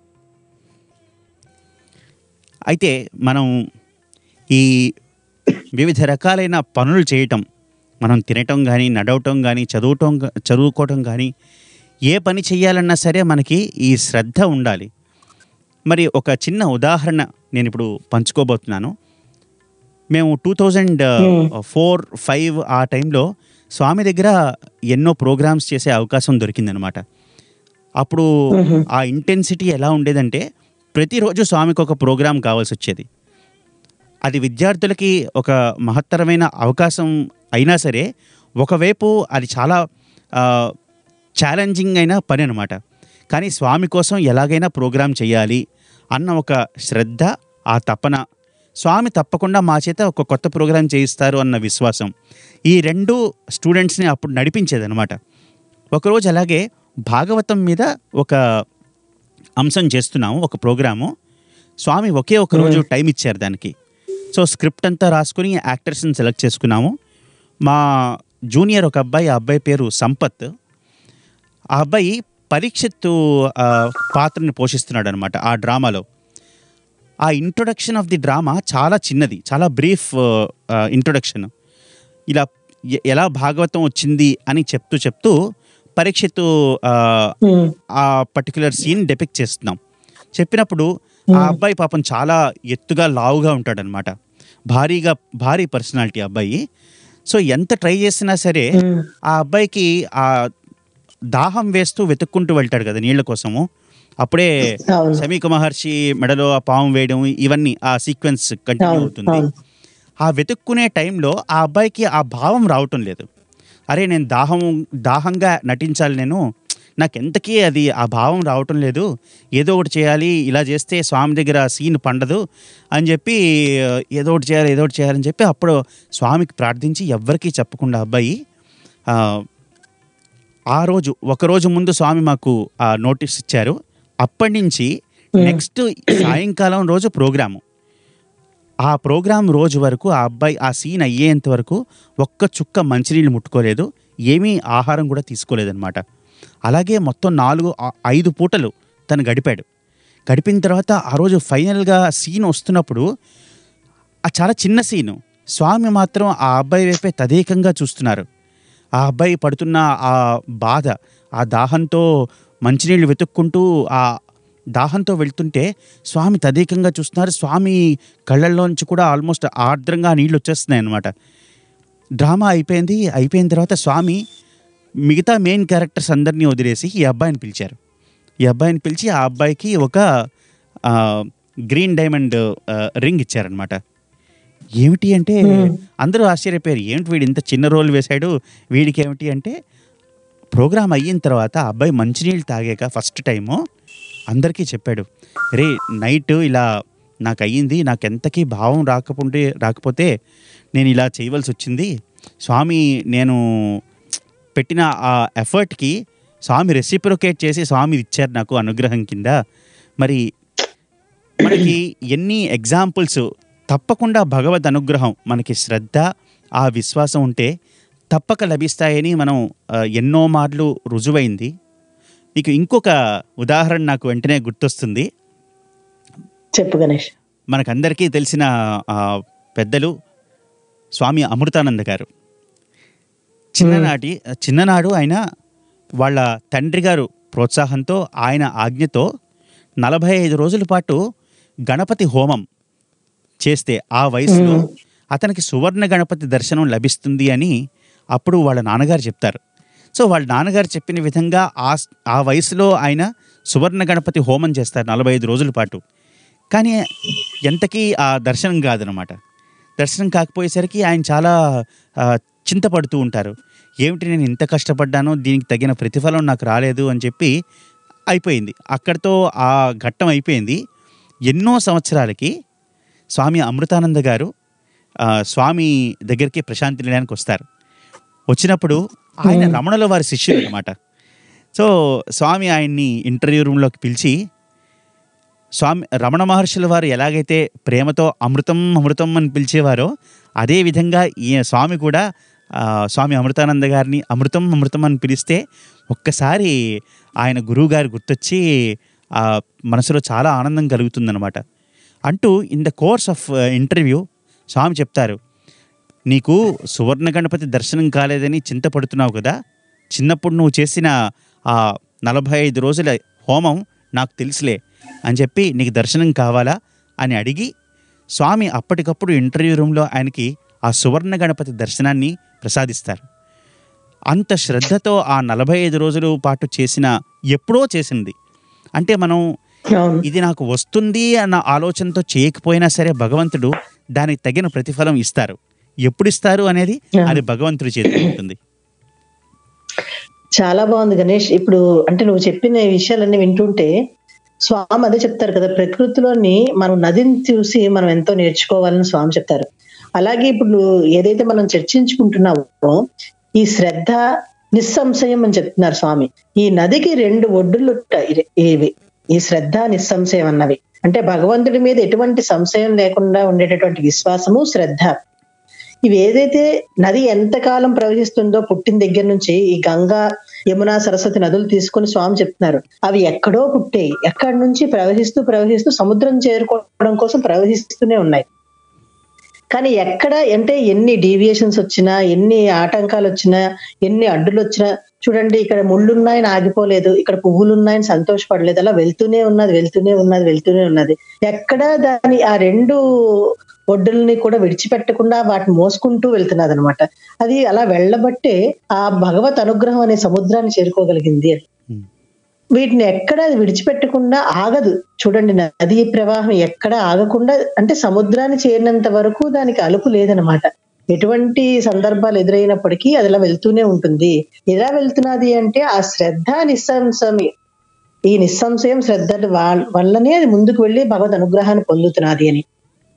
అయితే మనం ఈ వివిధ రకాలైన పనులు చేయటం మనం తినటం కానీ నడవటం కానీ చదవటం గా- చదువుకోవటం కానీ ఏ పని చేయాలన్నా సరే మనకి ఈ శ్రద్ధ ఉండాలి మరి ఒక చిన్న ఉదాహరణ నేను ఇప్పుడు పంచుకోబోతున్నాను మేము టూ థౌజండ్ ఫోర్ ఫైవ్ ఆ టైంలో స్వామి దగ్గర ఎన్నో ప్రోగ్రామ్స్ చేసే అవకాశం దొరికిందనమాట అప్పుడు ఆ ఇంటెన్సిటీ ఎలా ఉండేదంటే ప్రతిరోజు స్వామికి ఒక ప్రోగ్రాం కావాల్సి వచ్చేది అది విద్యార్థులకి ఒక మహత్తరమైన అవకాశం అయినా సరే ఒకవైపు అది చాలా ఛాలెంజింగ్ అయిన పని అనమాట కానీ స్వామి కోసం ఎలాగైనా ప్రోగ్రాం చేయాలి అన్న ఒక శ్రద్ధ ఆ తపన స్వామి తప్పకుండా మా చేత ఒక కొత్త ప్రోగ్రాం చేయిస్తారు అన్న విశ్వాసం ఈ రెండు స్టూడెంట్స్ని అప్పుడు నడిపించేదనమాట ఒకరోజు అలాగే భాగవతం మీద ఒక అంశం చేస్తున్నాము ఒక ప్రోగ్రాము స్వామి ఒకే ఒక రోజు టైం ఇచ్చారు దానికి సో స్క్రిప్ట్ అంతా రాసుకుని యాక్టర్స్ని సెలెక్ట్ చేసుకున్నాము మా జూనియర్ ఒక అబ్బాయి ఆ అబ్బాయి పేరు సంపత్ ఆ అబ్బాయి పరీక్షిత్తు ఆ, పాత్రని పోషిస్తున్నాడు అనమాట ఆ డ్రామాలో ఆ ఇంట్రొడక్షన్ ఆఫ్ ది డ్రామా చాలా చిన్నది చాలా బ్రీఫ్ ఇంట్రొడక్షన్ ఇలా ఎ- ఎలా భాగవతం వచ్చింది అని చెప్తూ చెప్తూ పరీక్షిత్తు ఆ, ఉమ్, ఆ పర్టికులర్ సీన్ డెపిక్ట్ చేస్తున్నాం చెప్పినప్పుడు ఆ అబ్బాయి పాపం చాలా ఎత్తుగా లావుగా ఉంటాడనమాట భారీగా భారీ పర్సనాలిటీ అబ్బాయి సో ఎంత ట్రై చేసినా సరే ఉమ్, ఆ అబ్బాయికి ఆ దాహం వేస్తూ వెతుక్కుంటూ వెళ్తాడు కదా నీళ్ళ కోసము అప్పుడే అవును సమీక మహర్షి మెడలో ఆ పాము వేయడం ఇవన్నీ ఆ సీక్వెన్స్ కంటిన్యూ అవును అవుతుంది అవును ఆ వెతుక్కునే టైంలో ఆ అబ్బాయికి ఆ భావం రావటం లేదు అరే నేను దాహం దాహంగా నటించాలి నేను నాకు ఎంతకీ అది ఆ భావం రావటం లేదు ఏదో ఒకటి చేయాలి ఇలా చేస్తే స్వామి దగ్గర సీన్ పండదు అని చెప్పి ఏదో ఒకటి చేయాలి ఏదో ఒకటి చేయాలని చెప్పి అప్పుడు స్వామికి ప్రార్థించి ఎవ్వరికీ చెప్పకుండా అబ్బాయి ఆ, ఆ రోజు ఒక రోజు ముందు స్వామి మాకు ఆ నోటీస్ ఇచ్చారు అప్పటి నుంచి నెక్స్ట్ సాయంకాలం రోజు ప్రోగ్రాము ఆ ప్రోగ్రాం రోజు వరకు ఆ అబ్బాయి ఆ సీన్ అయ్యేంత వరకు ఒక్క చుక్క మంచినీళ్ళు ముట్టుకోలేదు ఏమీ ఆహారం కూడా తీసుకోలేదన్నమాట అలాగే మొత్తం నాలుగు ఆ- ఐదు పూటలు తను గడిపాడు గడిపిన తర్వాత ఆ రోజు ఫైనల్గా సీన్ వస్తున్నప్పుడు ఆ చాలా చిన్న సీను స్వామి మాత్రం ఆ అబ్బాయి వైపే తదేకంగా చూస్తున్నారు ఆ అబ్బాయి పడుతున్న ఆ బాధ ఆ దాహంతో మంచినీళ్ళు వెతుక్కుంటూ ఆ దాహంతో వెళ్తుంటే స్వామి తదేకంగా చూస్తున్నారు స్వామి కళ్ళల్లోంచి కూడా ఆల్మోస్ట్ ఆర్ద్రంగా నీళ్ళు వచ్చేస్తున్నాయి అన్నమాట డ్రామా అయిపోయింది అయిపోయిన తర్వాత స్వామి మిగతా మెయిన్ క్యారెక్టర్స్ అందరినీ వదిలేసి ఈ అబ్బాయిని పిలిచారు ఈ అబ్బాయిని పిలిచి ఆ అబ్బాయికి ఒక ఆ, గ్రీన్ డైమండ్ ఆ, రింగ్ ఇచ్చారనమాట ఏమిటి అంటే అందరూ ఆశ్చర్యపోయారు ఏమిటి వీడు ఇంత చిన్న రోల్ వేశాడు వీడికి ఏమిటి అంటే ప్రోగ్రామ్ అయిన తర్వాత ఆ అబ్బాయి మంచినీళ్ళు తాగాక ఫస్ట్ టైము అందరికీ చెప్పాడు రే నైట్ ఇలా నాకు అయ్యింది నాకు ఎంతకీ భావం రాకపోతే రాకపోతే నేను ఇలా చేయవలసి వచ్చింది స్వామి నేను పెట్టిన ఆ ఎఫర్ట్కి స్వామి రెసిప్రొకేట్ చేసి స్వామి ఇచ్చారు నాకు అనుగ్రహం కింద మరి మనకి ఎన్ని ఎగ్జాంపుల్స్ తప్పకుండా భగవద్ అనుగ్రహం మనకి శ్రద్ధ ఆ విశ్వాసం ఉంటే తప్పక లభిస్తాయని మనం ఆ, ఎన్నో మార్లు రుజువైంది మీకు ఇంకొక ఉదాహరణ నాకు వెంటనే గుర్తొస్తుంది చెప్పు గణేష్ మనకందరికీ తెలిసిన ఆ, పెద్దలు స్వామి అమృతానంద గారు చిన్ననాటి చిన్ననాడు ఆయన వాళ్ళ తండ్రి గారు ప్రోత్సాహంతో ఆయన ఆజ్ఞతో నలభై ఐదు రోజుల పాటు గణపతి హోమం చేస్తే ఆ వయసులో అతనికి సువర్ణ గణపతి దర్శనం లభిస్తుంది అని అప్పుడు వాళ్ళ నాన్నగారు చెప్తారు సో వాళ్ళ నాన్నగారు చెప్పిన విధంగా ఆ ఆ వయసులో ఆయన సువర్ణ గణపతి హోమం చేస్తారు నలభై ఐదు రోజుల పాటు కానీ ఎంతకీ ఆ దర్శనం కాదనమాట దర్శనం కాకపోయేసరికి ఆయన చాలా ఆ, చింతపడుతూ ఉంటారు ఏమిటి నేను ఇంత కష్టపడ్డానో దీనికి తగిన ప్రతిఫలం నాకు రాలేదు అని చెప్పి అయిపోయింది అక్కడితో ఆ ఘట్టం అయిపోయింది ఎన్నో సంవత్సరాలకి స్వామి అమృతానంద గారు ఆ, స్వామి దగ్గరికి ప్రశాంతి నిలయానికి వస్తారు వచ్చినప్పుడు ఆయన రమణుల వారి శిష్యులు అనమాట సో స్వామి ఆయన్ని ఇంటర్వ్యూ రూమ్లోకి పిలిచి స్వామి రమణ మహర్షుల వారు ఎలాగైతే ప్రేమతో అమృతం అమృతం అని పిలిచేవారో అదే విధంగా ఈ స్వామి కూడా ఆ, స్వామి అమృతానంద గారిని అమృతం అమృతం అని పిలిస్తే ఒక్కసారి ఆయన గురువు గారు గుర్తొచ్చి ఆ మనసులో చాలా ఆనందం కలుగుతుందన్నమాట అంటూ in the course of interview Swami చెప్తారు నీకు సువర్ణ గణపతి దర్శనం కాలేదని చింతపడుతున్నావు కదా చిన్నప్పుడు నువ్వు చేసిన ఆ నలభై ఐదు రోజుల హోమం నాకు తెలుసులే అని చెప్పి నీకు దర్శనం కావాలా అని అడిగి స్వామి అప్పటికప్పుడు ఇంటర్వ్యూ రూమ్లో ఆయనకి ఆ సువర్ణ గణపతి దర్శనాన్ని ప్రసాదిస్తారు అంత శ్రద్ధతో ఆ నలభై ఐదు రోజుల పాటు చేసిన ఎప్పుడో చేసింది అంటే మనం అవును ఇది నాకు వస్తుంది అన్న ఆలోచనతో చేయకపోయినా సరే భగవంతుడు దానికి తగిన ప్రతిఫలం ఇస్తారు ఎప్పుడు ఇస్తారు అనేది Yeah. అది భగవంతుడి చేతిలో ఉంటుంది చాలా బాగుంది గణేష్ ఇప్పుడు అంటే నువ్వు చెప్పిన ఈ విషయాలన్నీ వింటుంటే స్వామి అదే చెప్తారు కదా ప్రకృతిలోని మనం నదిని చూసి మనం ఎంతో నేర్చుకోవాలని స్వామి చెప్తారు అలాగే ఇప్పుడు నువ్వు ఏదైతే మనం చర్చించుకుంటున్నావో ఈ శ్రద్ధ నిస్సంశయం అని చెప్తున్నారు స్వామి ఈ నదికి రెండు ఒడ్డులు ఉంటాయి ఇవి ఈ శ్రద్ధ నిస్సంశయం అన్నవి అంటే భగవంతుడి మీద ఎటువంటి సంశయం లేకుండా ఉండేటటువంటి విశ్వాసము శ్రద్ధ ఇవి ఏదైతే నది ఎంతకాలం ప్రవహిస్తుందో పుట్టిన దగ్గర నుంచి ఈ గంగా యమున సరస్వతి నదులు తీసుకొని స్వామి చెప్తున్నారు అవి ఎక్కడో పుట్టాయి ఎక్కడి నుంచి ప్రవహిస్తూ ప్రవహిస్తూ సముద్రం చేరుకోవడం కోసం ప్రవహిస్తూనే ఉన్నాయి కానీ ఎక్కడ అంటే ఎన్ని డీవియేషన్స్ వచ్చినా ఎన్ని ఆటంకాలు వచ్చినా ఎన్ని అడ్డులు వచ్చినా చూడండి ఇక్కడ ముళ్ళున్నాయని ఆగిపోలేదు ఇక్కడ పువ్వులు ఉన్నాయని సంతోషపడలేదు అలా వెళ్తూనే ఉన్నది వెళ్తూనే ఉన్నది వెళ్తూనే ఉన్నది ఎక్కడ దాని ఆ రెండు ఒడ్డుల్ని కూడా విడిచిపెట్టకుండా వాటిని మోసుకుంటూ వెళ్తున్నది అనమాట అది అలా వెళ్ళబట్టే ఆ భగవత్ అనుగ్రహం అనే సముద్రాన్ని చేరుకోగలిగింది అని Hmm. వీటిని ఎక్కడ అది విడిచిపెట్టకుండా ఆగదు చూడండి నదీ ప్రవాహం ఎక్కడ ఆగకుండా అంటే సముద్రాన్ని చేరినంత వరకు దానికి అలుపు లేదనమాట ఎటువంటి సందర్భాలు ఎదురైనప్పటికీ అది అలా వెళ్తూనే ఉంటుంది ఎలా వెళ్తున్నది అంటే ఆ శ్రద్ధ నిస్సంశమే ఈ నిస్సంశయం శ్రద్ధ వా- వల్లనే అది ముందుకు వెళ్ళి భగవద్ అనుగ్రహాన్ని పొందుతున్నది అని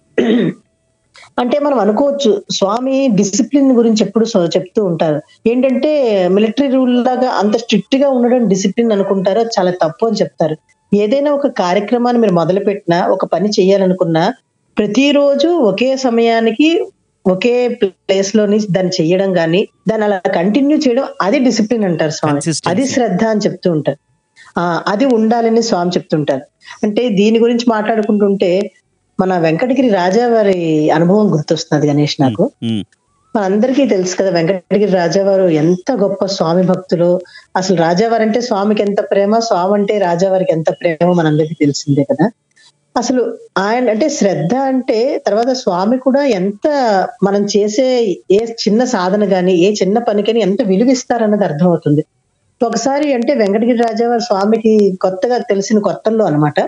అంటే మనం అనుకోవచ్చు స్వామి డిసిప్లిన్ గురించి ఎప్పుడు సో- చెప్తూ ఉంటారు ఏంటంటే మిలిటరీ రూల్ లాగా అంత స్ట్రిక్ట్ గా ఉండడం డిసిప్లిన్ అనుకుంటారో చాలా తప్పు అని చెప్తారు ఏదైనా ఒక కార్యక్రమాన్ని మీరు మొదలు పెట్టినా ఒక పని చేయాలనుకున్నా ప్రతిరోజు ఒకే సమయానికి ఒకే ప్లేస్ లోని దాన్ని చెయ్యడం గాని దాన్ని అలా కంటిన్యూ చేయడం అది డిసిప్లిన్ అంటారు స్వామి Consistency. అది శ్రద్ధ అని చెప్తూ ఉంటారు ఆ అది ఉండాలని స్వామి చెప్తుంటారు అంటే దీని గురించి మాట్లాడుకుంటుంటే మన వెంకటగిరి రాజా వారి అనుభవం గుర్తొస్తున్నది గణేష్ నాకు ఉమ్, మనందరికీ తెలుసు కదా వెంకటగిరి రాజావారు ఎంత గొప్ప స్వామి భక్తులు అసలు రాజావారు అంటే స్వామికి ఎంత ప్రేమ స్వామి అంటే రాజావారికి ఎంత ప్రేమ మనందరికీ తెలిసిందే కదా అసలు ఆయన అంటే శ్రద్ధ అంటే తర్వాత స్వామి కూడా ఎంత మనం చేసే ఏ చిన్న సాధన గాని ఏ చిన్న పనికని ఎంత విలువిస్తారన్నది అర్థమవుతుంది ఒకసారి అంటే వెంకటగిరి రాజావారు స్వామికి కొత్తగా తెలిసిన కొత్తల్లో అన్నమాట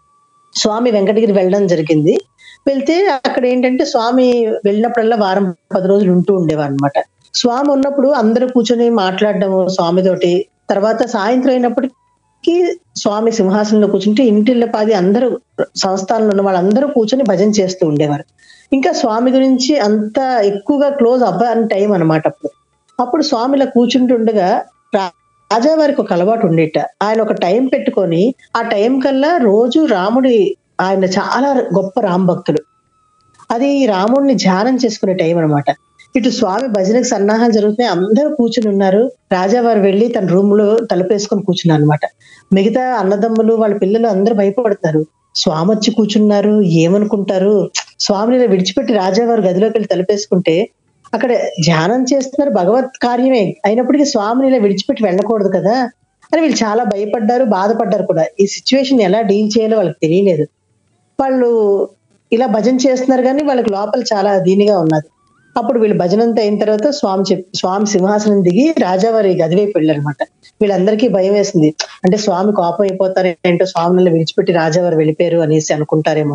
స్వామి వెంకటగిరి వెళ్ళడం జరిగింది వెళ్తే అక్కడ ఏంటంటే స్వామి వెళ్ళినప్పుడల్లా వారం పది రోజులు ఉంటూ ఉండేవారు అనమాట స్వామి ఉన్నప్పుడు అందరూ కూర్చొని మాట్లాడడము స్వామితోటి తర్వాత సాయంత్రం అయినప్పటికీ స్వామి సింహాసనంలో కూర్చుంటే ఇంటిళ్ళ పాది అందరూ సంస్థానంలో ఉన్న వాళ్ళందరూ కూర్చొని భజన చేస్తూ ఉండేవారు ఇంకా స్వామి గురించి అంత ఎక్కువగా క్లోజ్ అవ్వని టైం అన్నమాట అప్పుడు అప్పుడు స్వామి ఇలా కూర్చుంటుండగా రా- రాజావారికి ఒక అలవాటు ఉండేట ఆయన ఒక టైం పెట్టుకొని ఆ టైం కల్లా రోజు రాముడి ఆయన చాలా గొప్ప రామ భక్తుడు అది రాముడిని ధ్యానం చేసుకునే టైం అన్నమాట ఇటు స్వామి భజనకు సన్నాహాలు జరుగుతున్నాయి అందరూ కూర్చుని ఉన్నారు రాజావారు వెళ్ళి తన రూమ్ లో తలుపేసుకొని కూర్చున్నారు అనమాట మిగతా అన్నదమ్ములు వాళ్ళ పిల్లలు అందరూ భయపడుతున్నారు స్వామి వచ్చి కూర్చున్నారు ఏమనుకుంటారు స్వామిని ఇలా విడిచిపెట్టి రాజావారు గదిలోకి వెళ్ళి తలుపేసుకుంటే అక్కడ ధ్యానం చేస్తున్నారు భగవత్ కార్యమే అయినప్పటికీ స్వామిని ఇలా విడిచిపెట్టి వెళ్ళకూడదు కదా అని వీళ్ళు చాలా భయపడ్డారు బాధపడ్డారు కూడా ఈ సిచ్యువేషన్ ఎలా డీల్ చేయాలో వాళ్ళకి తెలియలేదు వాళ్ళు ఇలా భజన చేస్తున్నారు కానీ వాళ్ళకి లోపల చాలా దీనిగా ఉన్నది అప్పుడు వీళ్ళు భజన అంతా అయిన తర్వాత స్వామి చెప్ స్వామి సింహాసనం దిగి రాజావారి గది వైపు వెళ్ళారనమాట వీళ్ళందరికీ భయం వేసింది అంటే స్వామి కోపం అయిపోతారు ఏంటో స్వామిని విడిచిపెట్టి రాజావారు వెళ్ళిపోయారు అనేసి అనుకుంటారేమో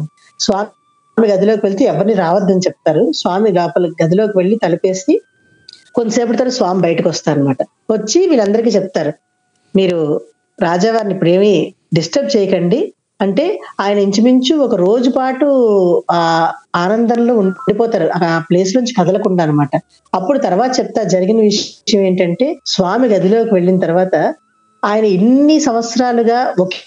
స్వామి గదిలోకి వెళ్తే ఎవరిని రావద్దని చెప్తారు స్వామి లోపల గదిలోకి వెళ్ళి తలుపేసి కొంతసేపటి తర్వాత స్వామి బయటకు వస్తారనమాట వచ్చి వీళ్ళందరికీ చెప్తారు మీరు రాజావారిని ఇప్పుడు ఏమీ డిస్టర్బ్ చేయకండి అంటే ఆయన ఇంచుమించు ఒక రోజు పాటు ఆ ఆనందంలో ఉండిపోతారు ఆ ప్లేస్ నుంచి కదలకుండా అన్నమాట అప్పుడు తర్వాత చెప్తా జరిగిన విషయం ఏంటంటే స్వామి గదిలోకి వెళ్ళిన తర్వాత ఆయన ఇన్ని సంవత్సరాలుగా ఒకే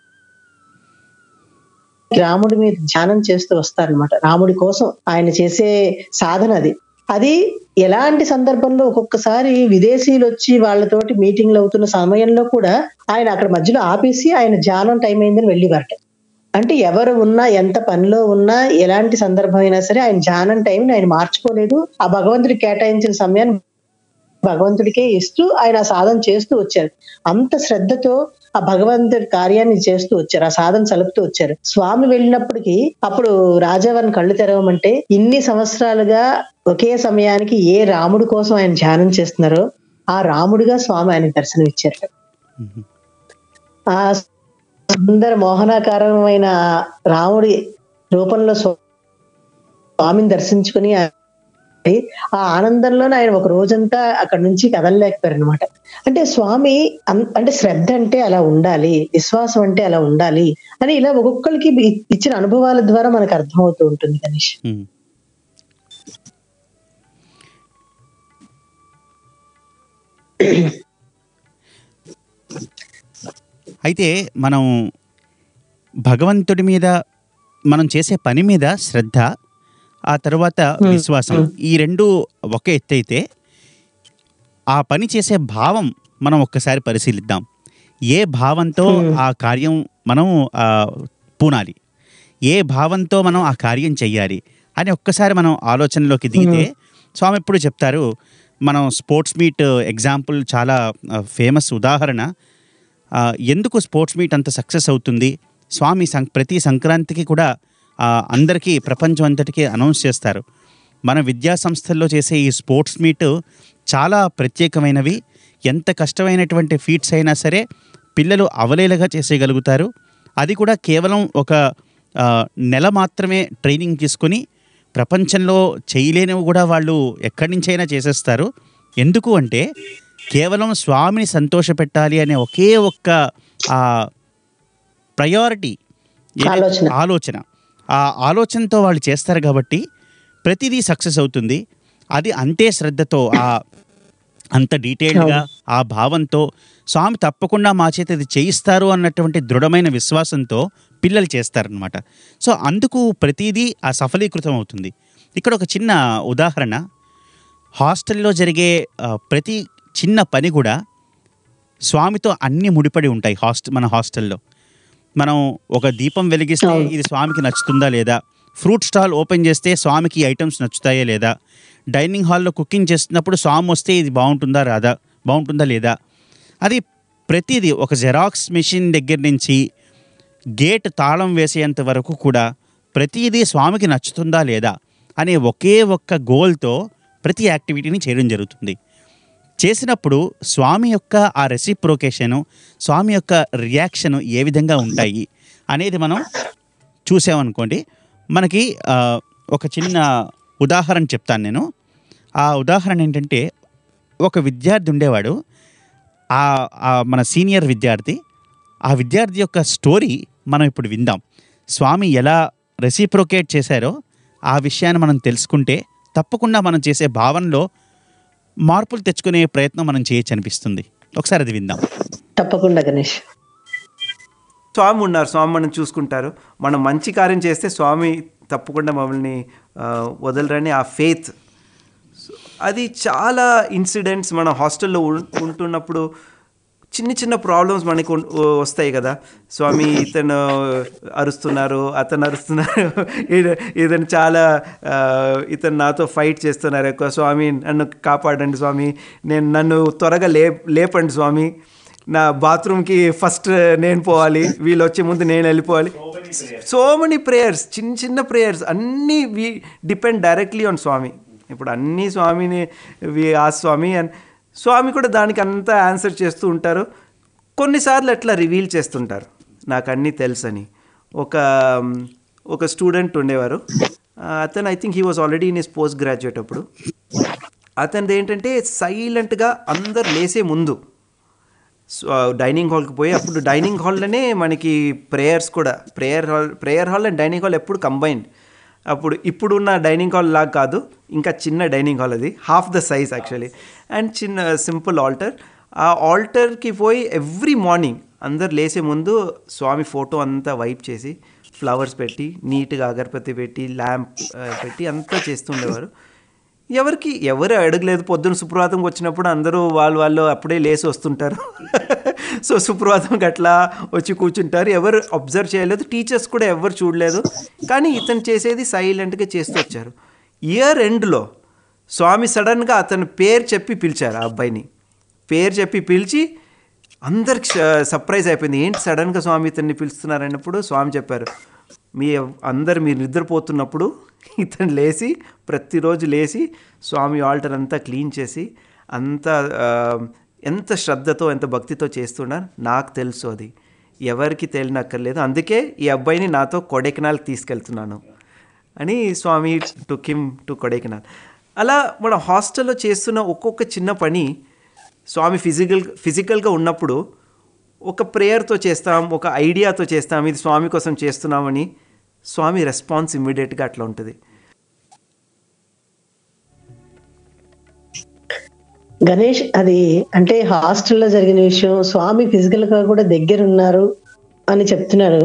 రాముడి మీద ధ్యానం చేస్తూ వస్తారనమాట రాముడి కోసం ఆయన చేసే సాధన అది అది ఎలాంటి సందర్భంలో ఒక్కొక్కసారి విదేశీయులు వచ్చి వాళ్ళతోటి మీటింగ్లు అవుతున్న సమయంలో కూడా ఆయన అక్కడ మధ్యలో ఆపేసి ఆయన ధ్యానం టైం అయిందని వెళ్ళివారట అంటే ఎవరు ఉన్నా ఎంత పనిలో ఉన్నా ఎలాంటి సందర్భం అయినా సరే ఆయన ధ్యానం టైం ఆయన మార్చుకోలేదు ఆ భగవంతుడికి కేటాయించిన సమయాన్ని భగవంతుడికే ఇస్తూ ఆయన ఆ సాధన చేస్తూ వచ్చారు అంత శ్రద్ధతో ఆ భగవంతుడి కార్యాన్ని చేస్తూ వచ్చారు ఆ సాధన సలుపుతూ వచ్చారు స్వామి వెళ్ళినప్పటికీ అప్పుడు రాజావారిని కళ్ళు తెరవమంటే ఇన్ని సంవత్సరాలుగా ఒకే సమయానికి ఏ రాముడి కోసం ఆయన ధ్యానం చేస్తున్నారో ఆ రాముడిగా స్వామి ఆయనకు దర్శనం ఇచ్చారు ఆ సుందర మోహనాకారమైన రాముడి రూపంలో స్వ- స్వామిని దర్శించుకుని ఆ ఆ ఆనందంలోనే ఆయన ఒక రోజంతా అక్కడ నుంచి కదలలేకపోయారు అనమాట అంటే స్వామి అన్- అంటే శ్రద్ధ అంటే అలా ఉండాలి విశ్వాసం అంటే అలా ఉండాలి అని ఇలా ఒక్కొక్కరికి ఇ- ఇచ్చిన అనుభవాల ద్వారా మనకు అర్థమవుతూ ఉంటుంది గణేష్ ఉమ్. అయితే మనం భగవంతుడి మీద మనం చేసే పని మీద శ్రద్ధ ఆ తర్వాత విశ్వాసం ఈ రెండు ఒక ఎత్తు అయితే ఆ పని చేసే భావం మనం ఒక్కసారి పరిశీలిద్దాం ఏ భావంతో ఆ కార్యం మనం ఆ, పూనాలి ఏ భావంతో మనం ఆ కార్యం చెయ్యాలి అని ఒక్కసారి మనం ఆలోచనలోకి దిగితే స్వామి ఎప్పుడు చెప్తారు మనం స్పోర్ట్స్ మీట్ ఎగ్జాంపుల్ చాలా ఫేమస్ ఉదాహరణ ఆ, ఎందుకు స్పోర్ట్స్ మీట్ అంత సక్సెస్ అవుతుంది స్వామి సం ప్రతి సంక్రాంతికి కూడా ఆ, అందరికీ ప్రపంచం అంతటికీ అనౌన్స్ చేస్తారు మన విద్యా సంస్థల్లో చేసే ఈ స్పోర్ట్స్ మీట్ చాలా ప్రత్యేకమైనవి ఎంత కష్టమైనటువంటి ఫీట్స్ అయినా సరే పిల్లలు అవలేలగా చేసేయగలుగుతారు అది కూడా కేవలం ఒక ఆ, నెల మాత్రమే ట్రైనింగ్ తీసుకొని ప్రపంచంలో చేయలేనివి కూడా వాళ్ళు ఎక్కడి నుంచైనా చేసేస్తారు ఎందుకు అంటే కేవలం స్వామిని సంతోషపెట్టాలి అనే ఒకే ఒక్క ఆ ప్రయారిటీ ఆలోచన. ఆలోచన ఆ ఆలోచనతో వాళ్ళు చేస్తారు కాబట్టి ప్రతిదీ సక్సెస్ అవుతుంది అది అంతే శ్రద్ధతో ఆ అంత డీటెయిల్డ్గా ఆ భావంతో స్వామి తప్పకుండా మా చేత ఇది చేయిస్తారు అన్నటువంటి దృఢమైన విశ్వాసంతో పిల్లలు చేస్తారనమాట సో అందుకు ప్రతిదీ ఆ సఫలీకృతం అవుతుంది ఇక్కడ ఒక చిన్న ఉదాహరణ హాస్టల్లో జరిగే ఆ, ప్రతి చిన్న పని కూడా స్వామితో అన్ని ముడిపడి ఉంటాయి హాస్టల్ మన హాస్టల్లో మనం ఒక దీపం వెలిగిస్తే అవును. ఇది స్వామికి నచ్చుతుందా లేదా ఫ్రూట్ స్టాల్ ఓపెన్ చేస్తే స్వామికి ఈ ఐటమ్స్ నచ్చుతాయా లేదా డైనింగ్ హాల్లో కుకింగ్ చేస్తున్నప్పుడు స్వామి వస్తే ఇది బాగుంటుందా రాదా బాగుంటుందా లేదా అది ప్రతిదీ ఒక జెరాక్స్ మెషిన్ దగ్గర నుంచి గేట్ తాళం వేసేంత వరకు కూడా ప్రతిదీ స్వామికి నచ్చుతుందా లేదా అనే ఒకే ఒక్క గోల్తో ప్రతి యాక్టివిటీని చేయడం జరుగుతుంది చేసినప్పుడు స్వామి యొక్క ఆ రెసిప్రోకేషను స్వామి యొక్క రియాక్షన్ ఏ విధంగా ఉంటాయి అనేది మనం చూసామనుకోండి మనకి ఆ, ఒక చిన్న ఉదాహరణ చెప్తాను నేను ఆ ఉదాహరణ ఏంటంటే ఒక విద్యార్థి ఉండేవాడు ఆ ఆ మన సీనియర్ విద్యార్థి ఆ విద్యార్థి యొక్క స్టోరీ మనం ఇప్పుడు విందాం స్వామి ఎలా రెసిప్రోకేట్ చేశారో ఆ విషయాన్ని మనం తెలుసుకుంటే తప్పకుండా మనం చేసే భావనలో మార్పులు తెచ్చుకునే ప్రయత్నం మనం చేయొచ్చు అనిపిస్తుంది ఒకసారి అది విందాం తప్పకుండా గణేష్ స్వామి ఉన్నారు స్వామి మనం చూసుకుంటారు మనం మంచి కార్యం చేస్తే స్వామి తప్పకుండా మమ్మల్ని ఆ, వదలరని ఆ ఫేత్ అది చాలా ఇన్సిడెంట్స్ మన హాస్టల్లో ఉం- ఉంటున్నప్పుడు చిన్న చిన్న ప్రాబ్లమ్స్ మనకు ఉం- వస్తాయి కదా స్వామి ఇతను అరుస్తున్నారు అతను అరుస్తున్నారు ఈయన- ఇతను చాలా ఆ, ఇతను నాతో ఫైట్ చేస్తున్నారు ఎక్కువ స్వామి నన్ను కాపాడండి స్వామి నేను నన్ను త్వరగా లే లేపండి స్వామి నా బాత్రూమ్కి ఫస్ట్ నేను పోవాలి వీళ్ళు వచ్చే ముందు నేను వెళ్ళిపోవాలి సో మెనీ ప్రేయర్స్ చిన్న చిన్న ప్రేయర్స్ అన్నీ we depend directly on Swami ఇప్పుడు అన్నీ స్వామిని వి ఆ స్వామి అండ్ స్వామి కూడా దానికి అంతా ఆన్సర్ చేస్తూ ఉంటారు కొన్నిసార్లు అట్లా రివీల్ చేస్తుంటారు నాకు అన్నీ తెలుసని ఒక ఒక స్టూడెంట్ ఉండేవారు ఆ, అతను I think he was already in his post graduate అప్పుడు అతనిది ఏంటంటే సైలెంట్గా అందరు లేసే ముందు సో, డైనింగ్ హాల్కి పోయి అప్పుడు డైనింగ్ హాల్లోనే మనకి ప్రేయర్స్ కూడా prayer hall prayer hall and dining hall ఎప్పుడు కంబైన్డ్ అప్పుడు ఇప్పుడున్న డైనింగ్ హాల్ లాగా కాదు ఇంకా చిన్న డైనింగ్ హాల్ అది half the size actually and చిన్న సింపుల్ ఆల్టర్ ఆ ఆల్టర్కి పోయి ఎవ్రీ మార్నింగ్ అందరు లేసే ముందు స్వామి ఫోటో అంతా వైప్ చేసి ఫ్లవర్స్ పెట్టి నీట్గా అగరబత్తి పెట్టి ల్యాంప్ పెట్టి అంతా చేస్తుండేవారు ఎవరికి ఎవరు అడగలేదు పొద్దున సుప్రభాతంకి వచ్చినప్పుడు అందరూ వాళ్ళు వాళ్ళు అప్పుడే లేచి వస్తుంటారు సో సుప్రభాతంకి అట్లా వచ్చి కూర్చుంటారు ఎవరు అబ్జర్వ్ చేయలేదు టీచర్స్ కూడా ఎవరు చూడలేదు కానీ ఇతను చేసేది సైలెంట్గా చేస్తూ వచ్చారు ఇయర్ ఎండ్లో స్వామి సడన్గా అతని పేరు చెప్పి పిలిచారు ఆ అబ్బాయిని పేరు చెప్పి పిలిచి అందరికి సర్ప్రైజ్ అయిపోయింది ఏంటి సడన్గా స్వామి ఇతన్ని పిలుస్తున్నారు అన్నప్పుడు స్వామి చెప్పారు మీ అందరు మీరు నిద్రపోతున్నప్పుడు ఇతను లేచి ప్రతిరోజు లేచి స్వామి ఆల్టర్ అంతా క్లీన్ చేసి అంత ఆ, ఎంత శ్రద్ధతో ఎంత భక్తితో చేస్తున్నారు నాకు తెలుసు అది ఎవరికి తెలియనక్కర్లేదు అందుకే ఈ అబ్బాయిని నాతో కొడైకెనాల్కి తీసుకెళ్తున్నాను అని Swami took him to Kodaikanal అలా మన హాస్టల్లో చేస్తున్న ఒక్కొక్క చిన్న పని స్వామి ఫిజికల్ ఫిజికల్గా ఉన్నప్పుడు ఒక ప్రేయర్తో చేస్తాం ఒక ఐడియాతో చేస్తాం ఇది స్వామి కోసం చేస్తున్నామని స్వామి రెస్పాన్స్ ఇమ్మీడియట్గా అట్లా ఉంటుంది గణేష్ అది అంటే హాస్టల్లో జరిగిన విషయం స్వామి ఫిజికల్ గా కూడా దగ్గర ఉన్నారు అని చెప్తున్నారు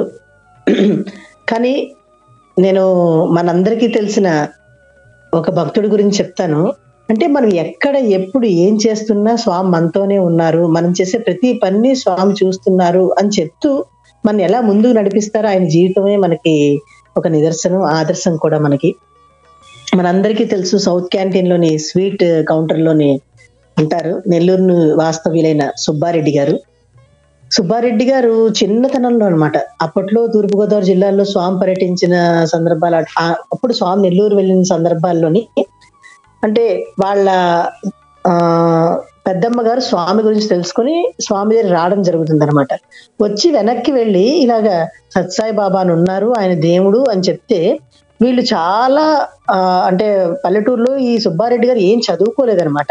కానీ నేను మనందరికీ తెలిసిన ఒక భక్తుడి గురించి చెప్తాను అంటే మనం ఎక్కడ ఎప్పుడు ఏం చేస్తున్నా స్వామి మనతోనే ఉన్నారు మనం చేసే ప్రతి పని స్వామి చూస్తున్నారు అని చెప్తూ మన ఎలా ముందుకు నడిపిస్తారో ఆయన జీవితమే మనకి ఒక నిదర్శనం ఆదర్శం కూడా మనకి మనందరికీ తెలుసు సౌత్ క్యాంటీన్ లోని స్వీట్ కౌంటర్ లోని ఉంటారు నెల్లూరు వాస్తవ్యులైన సుబ్బారెడ్డి గారు సుబ్బారెడ్డి గారు చిన్నతనంలో అన్నమాట అప్పట్లో తూర్పుగోదావరి జిల్లాలో స్వామి పర్యటించిన సందర్భాలు అట్- ఆ- అప్పుడు స్వామి నెల్లూరు వెళ్ళిన సందర్భాల్లోని అంటే వాళ్ళ ఆ పెద్దమ్మ గారు స్వామి గురించి తెలుసుకొని స్వామి దగ్గర రావడం జరుగుతుంది అనమాట వచ్చి వెనక్కి వెళ్ళి ఇలాగా సత్సాయి బాబా అని ఉన్నారు ఆయన దేవుడు అని చెప్తే వీళ్ళు చాలా ఆ, అంటే పల్లెటూరులో ఈ సుబ్బారెడ్డి గారు ఏం చదువుకోలేదన్నమాట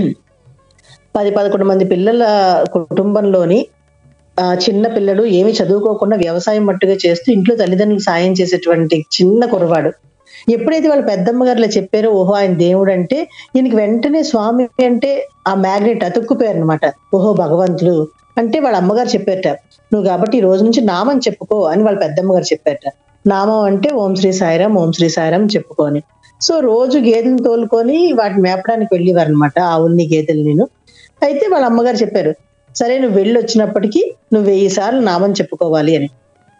పది పదకొండు మంది పిల్లల కుటుంబంలోని ఆ, చిన్న పిల్లడు ఏమి చదువుకోకుండా వ్యవసాయం మట్టుగా చేస్తూ ఇంట్లో తల్లిదండ్రులకు సాయం చేసేటువంటి చిన్న కుర్రవాడు ఎప్పుడైతే వాళ్ళ పెద్దమ్మ గారు ఇలా చెప్పారో ఓహో ఆయన దేవుడు అంటే ఈయనకి వెంటనే స్వామి అంటే ఆ మ్యాగ్నెట్ అతుక్కుపోయారు అనమాట ఓహో భగవంతుడు అంటే వాళ్ళ అమ్మగారు చెప్పారట నువ్వు కాబట్టి ఈ రోజు నుంచి నామం చెప్పుకో అని వాళ్ళ పెద్దమ్మ గారు చెప్పారట నామం అంటే ఓం శ్రీ సాయిరాం ఓం శ్రీ సాయిరాం చెప్పుకొని సో రోజు గేదెలను తోలుకొని వాటిని మేపడానికి వెళ్ళేవారు అనమాట ఆవుల్ని గేదెలు నేను అయితే వాళ్ళ అమ్మగారు చెప్పారు సరే నువ్వు వెళ్ళి వచ్చినప్పటికీ నువ్వు వెయ్యి సార్లు నామం చెప్పుకోవాలి అని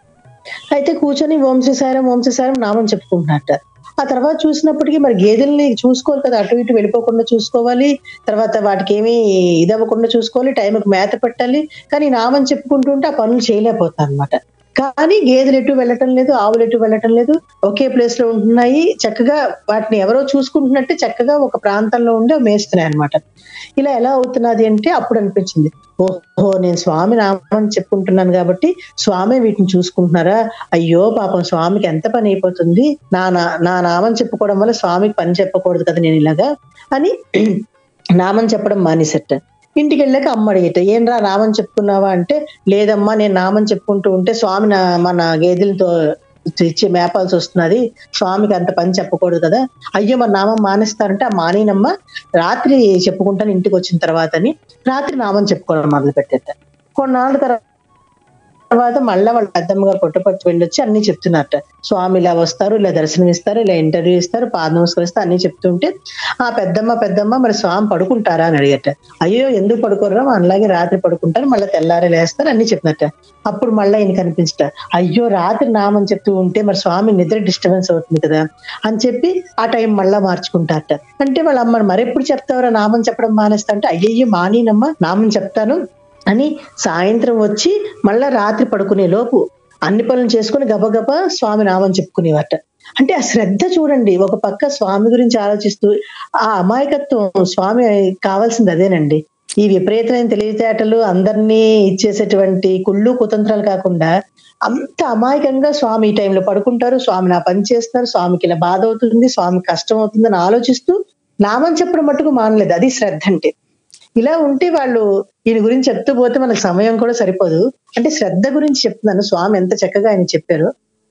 అయితే కూర్చొని వంశీ సారం వంశీ సారం నామం చెప్పుకుంటున్నట్ట ఆ తర్వాత చూసినప్పటికీ మరి గేదెల్ని చూసుకోవాలి కదా అటు ఇటు వెళ్ళిపోకుండా చూసుకోవాలి తర్వాత వాటికి ఏమీ ఇదవ్వకుండా చూసుకోవాలి టైంకి మేత పెట్టాలి కానీ నామం చెప్పుకుంటూ ఉంటే ఆ పనులు చేయలేకపోతాను అనమాట కానీ గేదెలు ఎటు వెళ్ళటం లేదు ఆవులు ఎటు వెళ్ళటం లేదు ఒకే ప్లేస్ లో ఉంటున్నాయి చక్కగా వాటిని ఎవరో చూసుకుంటున్నట్టే చక్కగా ఒక ప్రాంతంలో ఉండి అవి మేస్తున్నాయి అనమాట ఇలా ఎలా అవుతున్నది అంటే అప్పుడు అనిపించింది ఓహో నేను స్వామి నామం చెప్పుకుంటున్నాను కాబట్టి స్వామి వీటిని చూసుకుంటున్నారా అయ్యో పాపం స్వామికి ఎంత పని అయిపోతుంది నా నా- నా నామం చెప్పుకోవడం వల్ల స్వామికి పని చెప్పకూడదు కదా నేను ఇలాగా అని నామం చెప్పడం మానేసట ఇంటికి వెళ్ళాక అమ్మ అడిగట ఏం రా నామం చెప్పుకున్నావా అంటే లేదమ్మా నేను నామం చెప్పుకుంటూ ఉంటే స్వామి నా మన గేదెలతో ఇచ్చి మేపాల్సి వస్తున్నది స్వామికి అంత పని చెప్పకూడదు కదా అయ్యో మరి నామం మానేస్తారంటే ఆ మానేనమ్మ రాత్రి చెప్పుకుంటాను ఇంటికి వచ్చిన తర్వాత అని రాత్రి నామం చెప్పుకోవడం మొదలు పెట్టేట కొన్నాళ్ళ తర్వాత తర్వాత మళ్ళీ వాళ్ళ పెద్దమ్మ గారు పుట్టపర్తి వెళ్ళొచ్చి అన్ని చెప్తున్నారట స్వామి ఇలా వస్తారు ఇలా దర్శనం ఇస్తారు ఇలా ఇంటర్వ్యూ ఇస్తారు పాద నమస్కరిస్తారు అన్ని చెప్తుంటే ఆ పెద్దమ్మ పెద్దమ్మ మరి స్వామి పడుకుంటారా అని అడిగట అయ్యో ఎందుకు పడుకోర్రా అలాగే రాత్రి పడుకుంటారు మళ్ళీ తెల్లారి లేస్తారు అన్ని చెప్పినట్ట అప్పుడు మళ్ళీ ఈయన కనిపించట అయ్యో రాత్రి నామని చెప్తూ ఉంటే మరి స్వామి నిద్ర డిస్టర్బెన్స్ అవుతుంది కదా అని చెప్పి ఆ టైం మళ్ళా మార్చుకుంటారట అంటే వాళ్ళ అమ్మ మరెప్పుడు చెప్తావరా నామం చెప్పడం మానేస్తా అంటే అయ్యయ్యో మానేనమ్మా నామం చెప్తాను అని సాయంత్రం వచ్చి మళ్ళా రాత్రి పడుకునే లోపు అన్ని పనులు చేసుకుని గబగబా స్వామి నామం చెప్పుకునేవాట అంటే ఆ శ్రద్ధ చూడండి ఒక పక్క స్వామి గురించి ఆలోచిస్తూ ఆ అమాయకత్వం స్వామి కావాల్సింది అదేనండి ఈ విపరీతమైన తెలివితేటలు అందరినీ ఇచ్చేసేటువంటి కుళ్ళు కుతంత్రాలు కాకుండా అంత అమాయకంగా స్వామి ఈ టైంలో పడుకుంటారు స్వామి నా పని చేస్తున్నారు స్వామికి ఇలా బాధ అవుతుంది స్వామి కష్టం అవుతుందని ఆలోచిస్తూ నామం చెప్పడం మట్టుకు మానలేదు అది శ్రద్ధ అంటే ఇలా ఉంటే వాళ్ళు ఈయన గురించి చెప్తూ పోతే మనకు సమయం కూడా సరిపోదు అంటే శ్రద్ధ గురించి చెప్తున్నాను స్వామి ఎంత చక్కగా ఆయన చెప్పారు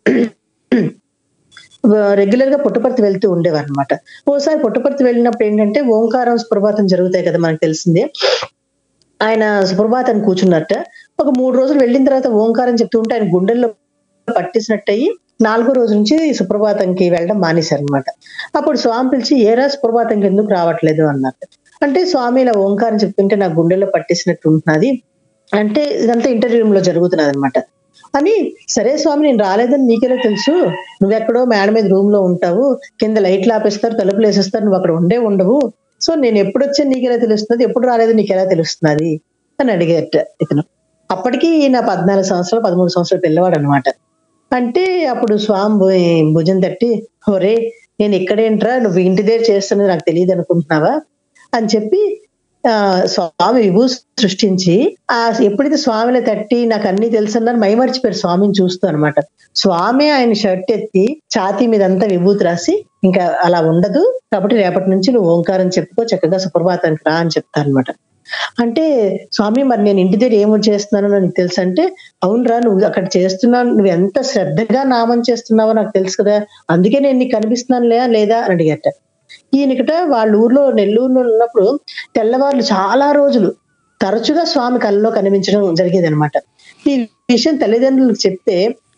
రెగ్యులర్ గా పుట్టపర్తి వెళ్తూ ఉండేవారు అనమాట ఓసారి పుట్టపర్తి వెళ్ళినప్పుడు ఏంటంటే ఓంకారం సుప్రభాతం జరుగుతాయి కదా మనకు తెలిసిందే ఆయన సుప్రభాతాన్ని కూర్చున్నట్ట ఒక మూడు రోజులు వెళ్ళిన తర్వాత ఓంకారం చెప్తూ ఉంటే ఆయన గుండెల్లో పట్టేసినట్టు అయ్యి నాలుగో రోజు నుంచి సుప్రభాతంకి వెళ్ళడం మానేశారు అనమాట అప్పుడు స్వామి పిలిచి ఏరా సుప్రభాతంకి ఎందుకు రావట్లేదు అన్నారు అంటే స్వామి ఇలా ఓంకారం చెప్తుంటే నా గుండెలో పట్టేసినట్టు ఉంటున్నది అంటే ఇదంతా ఇంటర్వ్యూ రూమ్ లో జరుగుతున్నది అనమాట అని సరే స్వామి నేను రాలేదని నీకెలా తెలుసు నువ్వెక్కడో మేడ మీద రూమ్ లో ఉంటావు కింద లైట్లు ఆపేస్తారు తలుపులు వేసేస్తారు నువ్వు అక్కడ ఉండే ఉండవు సో నేను ఎప్పుడు వచ్చా నీకెలా తెలుస్తుంది ఎప్పుడు రాలేదు నీకెలా తెలుస్తున్నది అని అడిగేట ఇతను అప్పటికి నా పద్నాలుగు సంవత్సరాలు పదమూడు సంవత్సరాలు పిల్లవాడు అనమాట అంటే అప్పుడు స్వామి భు- భుజం తట్టి ఒరే నేను ఇక్కడేంట్రా నువ్వు ఇంటి దగ్గర చేస్తున్నది నాకు తెలియదు అనుకుంటున్నావా అని చెప్పి ఆ స్వామి విభూ సృష్టించి ఆ ఎప్పుడైతే స్వామిని తట్టి నాకు అన్ని తెలుసన్నారు మైమర్చిపోయారు స్వామిని చూస్తూ అనమాట స్వామి ఆయన షర్ట్ ఎత్తి ఛాతీ మీద అంతా విభూతి రాసి ఇంకా అలా ఉండదు కాబట్టి రేపటి నుంచి నువ్వు ఓంకారం చెప్పుకో చక్కగా సుప్రభాతానికి రా అని చెప్తా అనమాట అంటే స్వామి మరి నేను ఇంటి దగ్గర ఏమో చేస్తున్నానో నీకు తెలుసు అంటే అవునరా నువ్వు అక్కడ చేస్తున్నావు నువ్వు ఎంత శ్రద్ధగా నామం చేస్తున్నావో నాకు తెలుసు కదా అందుకే నేను నీకు కనిపిస్తున్నానులే లేదా అని అడిగట ఈయనకట వాళ్ళ ఊర్లో నెల్లూరులో ఉన్నప్పుడు తెల్లవారులు చాలా రోజులు తరచుగా స్వామి కళ్ళలో కనిపించడం జరిగేది అనమాట ఈ విషయం తల్లిదండ్రులకు చెప్తే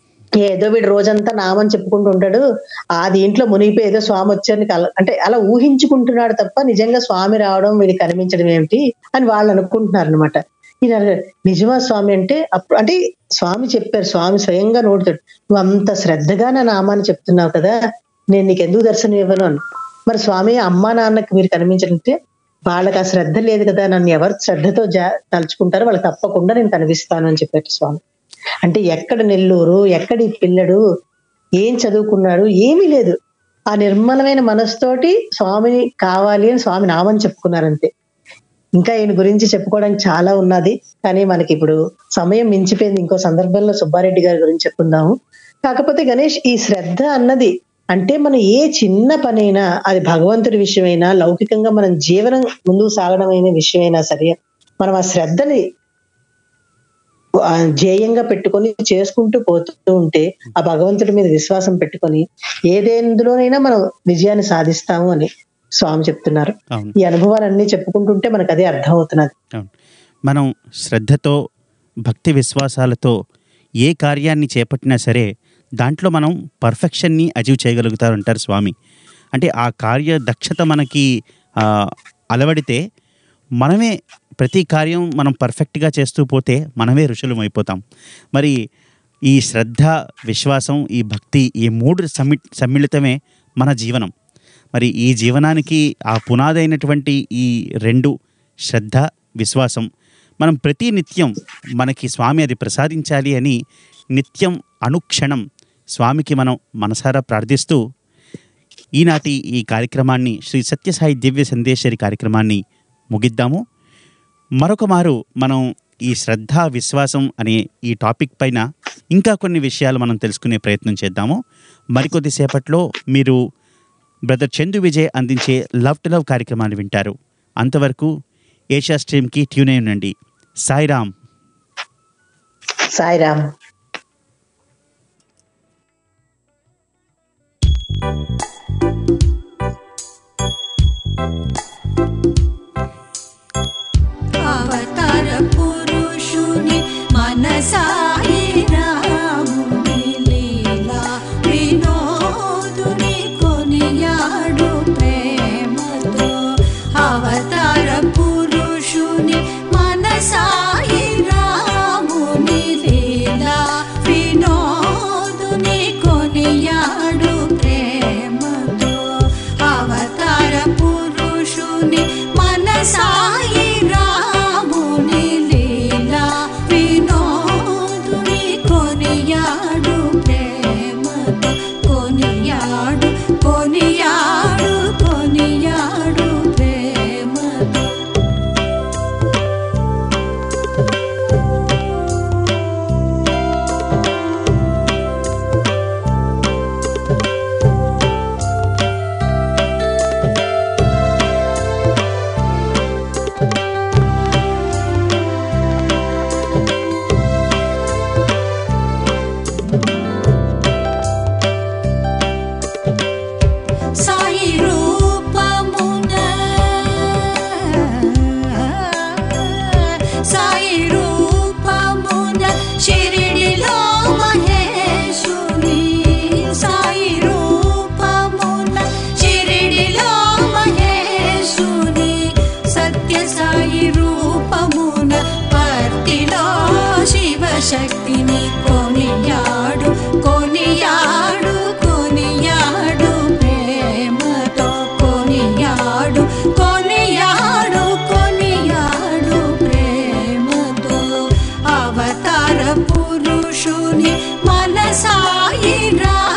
ఏదో వీడు రోజంతా నామం చెప్పుకుంటూ ఉంటాడు ఆ దీంట్లో మునిగిపోయి ఏదో స్వామి వచ్చారని కల అంటే అలా ఊహించుకుంటున్నాడు తప్ప నిజంగా స్వామి రావడం వీడికి కనిపించడం ఏమిటి అని వాళ్ళు అనుకుంటున్నారు అనమాట ఈయన అడిగారు, నిజమా స్వామి అంటే అప్పుడు అంటే స్వామి చెప్పారు స్వామి స్వయంగా నోడుతాడు నువ్వు అంత శ్రద్ధగా నా నామాన్ని చెప్తున్నావు కదా నేను నీకు ఎందుకు దర్శనం ఇవ్వను అని మరి స్వామి అమ్మా నాన్నకి మీరు కనిపించడంటే వాళ్ళకి ఆ శ్రద్ధ లేదు కదా నన్ను ఎవరు శ్రద్ధతో జా తలుచుకుంటారో వాళ్ళకి తప్పకుండా నేను కనిపిస్తాను అని చెప్పారు స్వామి అంటే ఎక్కడ నెల్లూరు ఎక్కడ ఈ పిల్లడు ఏం చదువుకున్నాడు ఏమీ లేదు ఆ నిర్మలమైన మనసుతోటి స్వామిని కావాలి అని స్వామి నామని చెప్పుకున్నారంతే ఇంకా ఈయన గురించి చెప్పుకోవడానికి చాలా ఉన్నది కానీ మనకి ఇప్పుడు సమయం మించిపోయింది ఇంకో సందర్భంలో సుబ్బారెడ్డి గారి గురించి చెప్పుకుందాము కాకపోతే గణేష్ ఈ శ్రద్ధ అన్నది అంటే మనం ఏ చిన్న పనైనా అది భగవంతుడి విషయమైనా లౌకికంగా మనం జీవనం ముందుకు సాగడమైన విషయమైనా సరే మనం ఆ శ్రద్ధని ఆ ధ్యేయంగా పెట్టుకొని చేసుకుంటూ పోతూ ఉంటే ఆ భగవంతుడి మీద విశ్వాసం పెట్టుకొని ఏదేందులోనైనా మనం విజయాన్ని సాధిస్తాము అని స్వామి చెప్తున్నారు అవును ఈ అనుభవాలన్నీ చెప్పుకుంటుంటే మనకు అదే అర్థం అవుతున్నది అవును మనం శ్రద్ధతో భక్తి విశ్వాసాలతో ఏ కార్యాన్ని చేపట్టినా సరే దాంట్లో మనం పర్ఫెక్షన్ని అచీవ్ చేయగలుగుతారంటారు స్వామి అంటే ఆ కార్య దక్షత మనకి ఆ, అలవడితే మనమే ప్రతి కార్యం మనం పర్ఫెక్ట్గా చేస్తూ పోతే మనమే ఋషులం అయిపోతాం మరి ఈ శ్రద్ధ విశ్వాసం ఈ భక్తి ఈ మూడు సమ్మి సమ్మిళితమే మన జీవనం మరి ఈ జీవనానికి ఆ పునాదైనటువంటి ఈ రెండు శ్రద్ధ విశ్వాసం మనం ప్రతి నిత్యం మనకి స్వామి అది ప్రసాదించాలి అని నిత్యం అనుక్షణం స్వామికి మనం మనసారా ప్రార్థిస్తూ ఈనాటి ఈ కార్యక్రమాన్ని శ్రీ సత్యసాయి దివ్య సందేశరి కార్యక్రమాన్ని ముగిద్దాము మరొక మారు మనం ఈ శ్రద్ధ విశ్వాసం అనే ఈ టాపిక్ పైన ఇంకా కొన్ని విషయాలు మనం తెలుసుకునే ప్రయత్నం చేద్దాము మరికొద్ది సేపట్లో మీరు బ్రదర్ చందు విజయ్ అందించే లవ్ టు లవ్ కార్యక్రమాన్ని వింటారు అంతవరకు ఏషియా స్ట్రీమ్కి ట్యూన్ అయి ఉండండి సాయిరామ్ సాయిరామ్ అవతార పురుషుని మనసాయి రాముని లీలా వినోదుని కొనియాడు ప్రేమతో అవతార పురుషుని మనసాయి రాముని లీలా వినోదుని కొనియాడు ప్రేమతో అవతార పురుషుని మనసాయి రాముని లీలా వినోదుని కొనియాడు ప్రేమతో కొనియాడు కొనియాడు కొనియాడు ప్రేమతో శక్తిని కొనియాడు కొనియాడు కొనియాడు ప్రేమతో కొనియాడు కొనియాడు కొనియాడు ప్రేమతో అవతార పురుషుని మనసాయి రా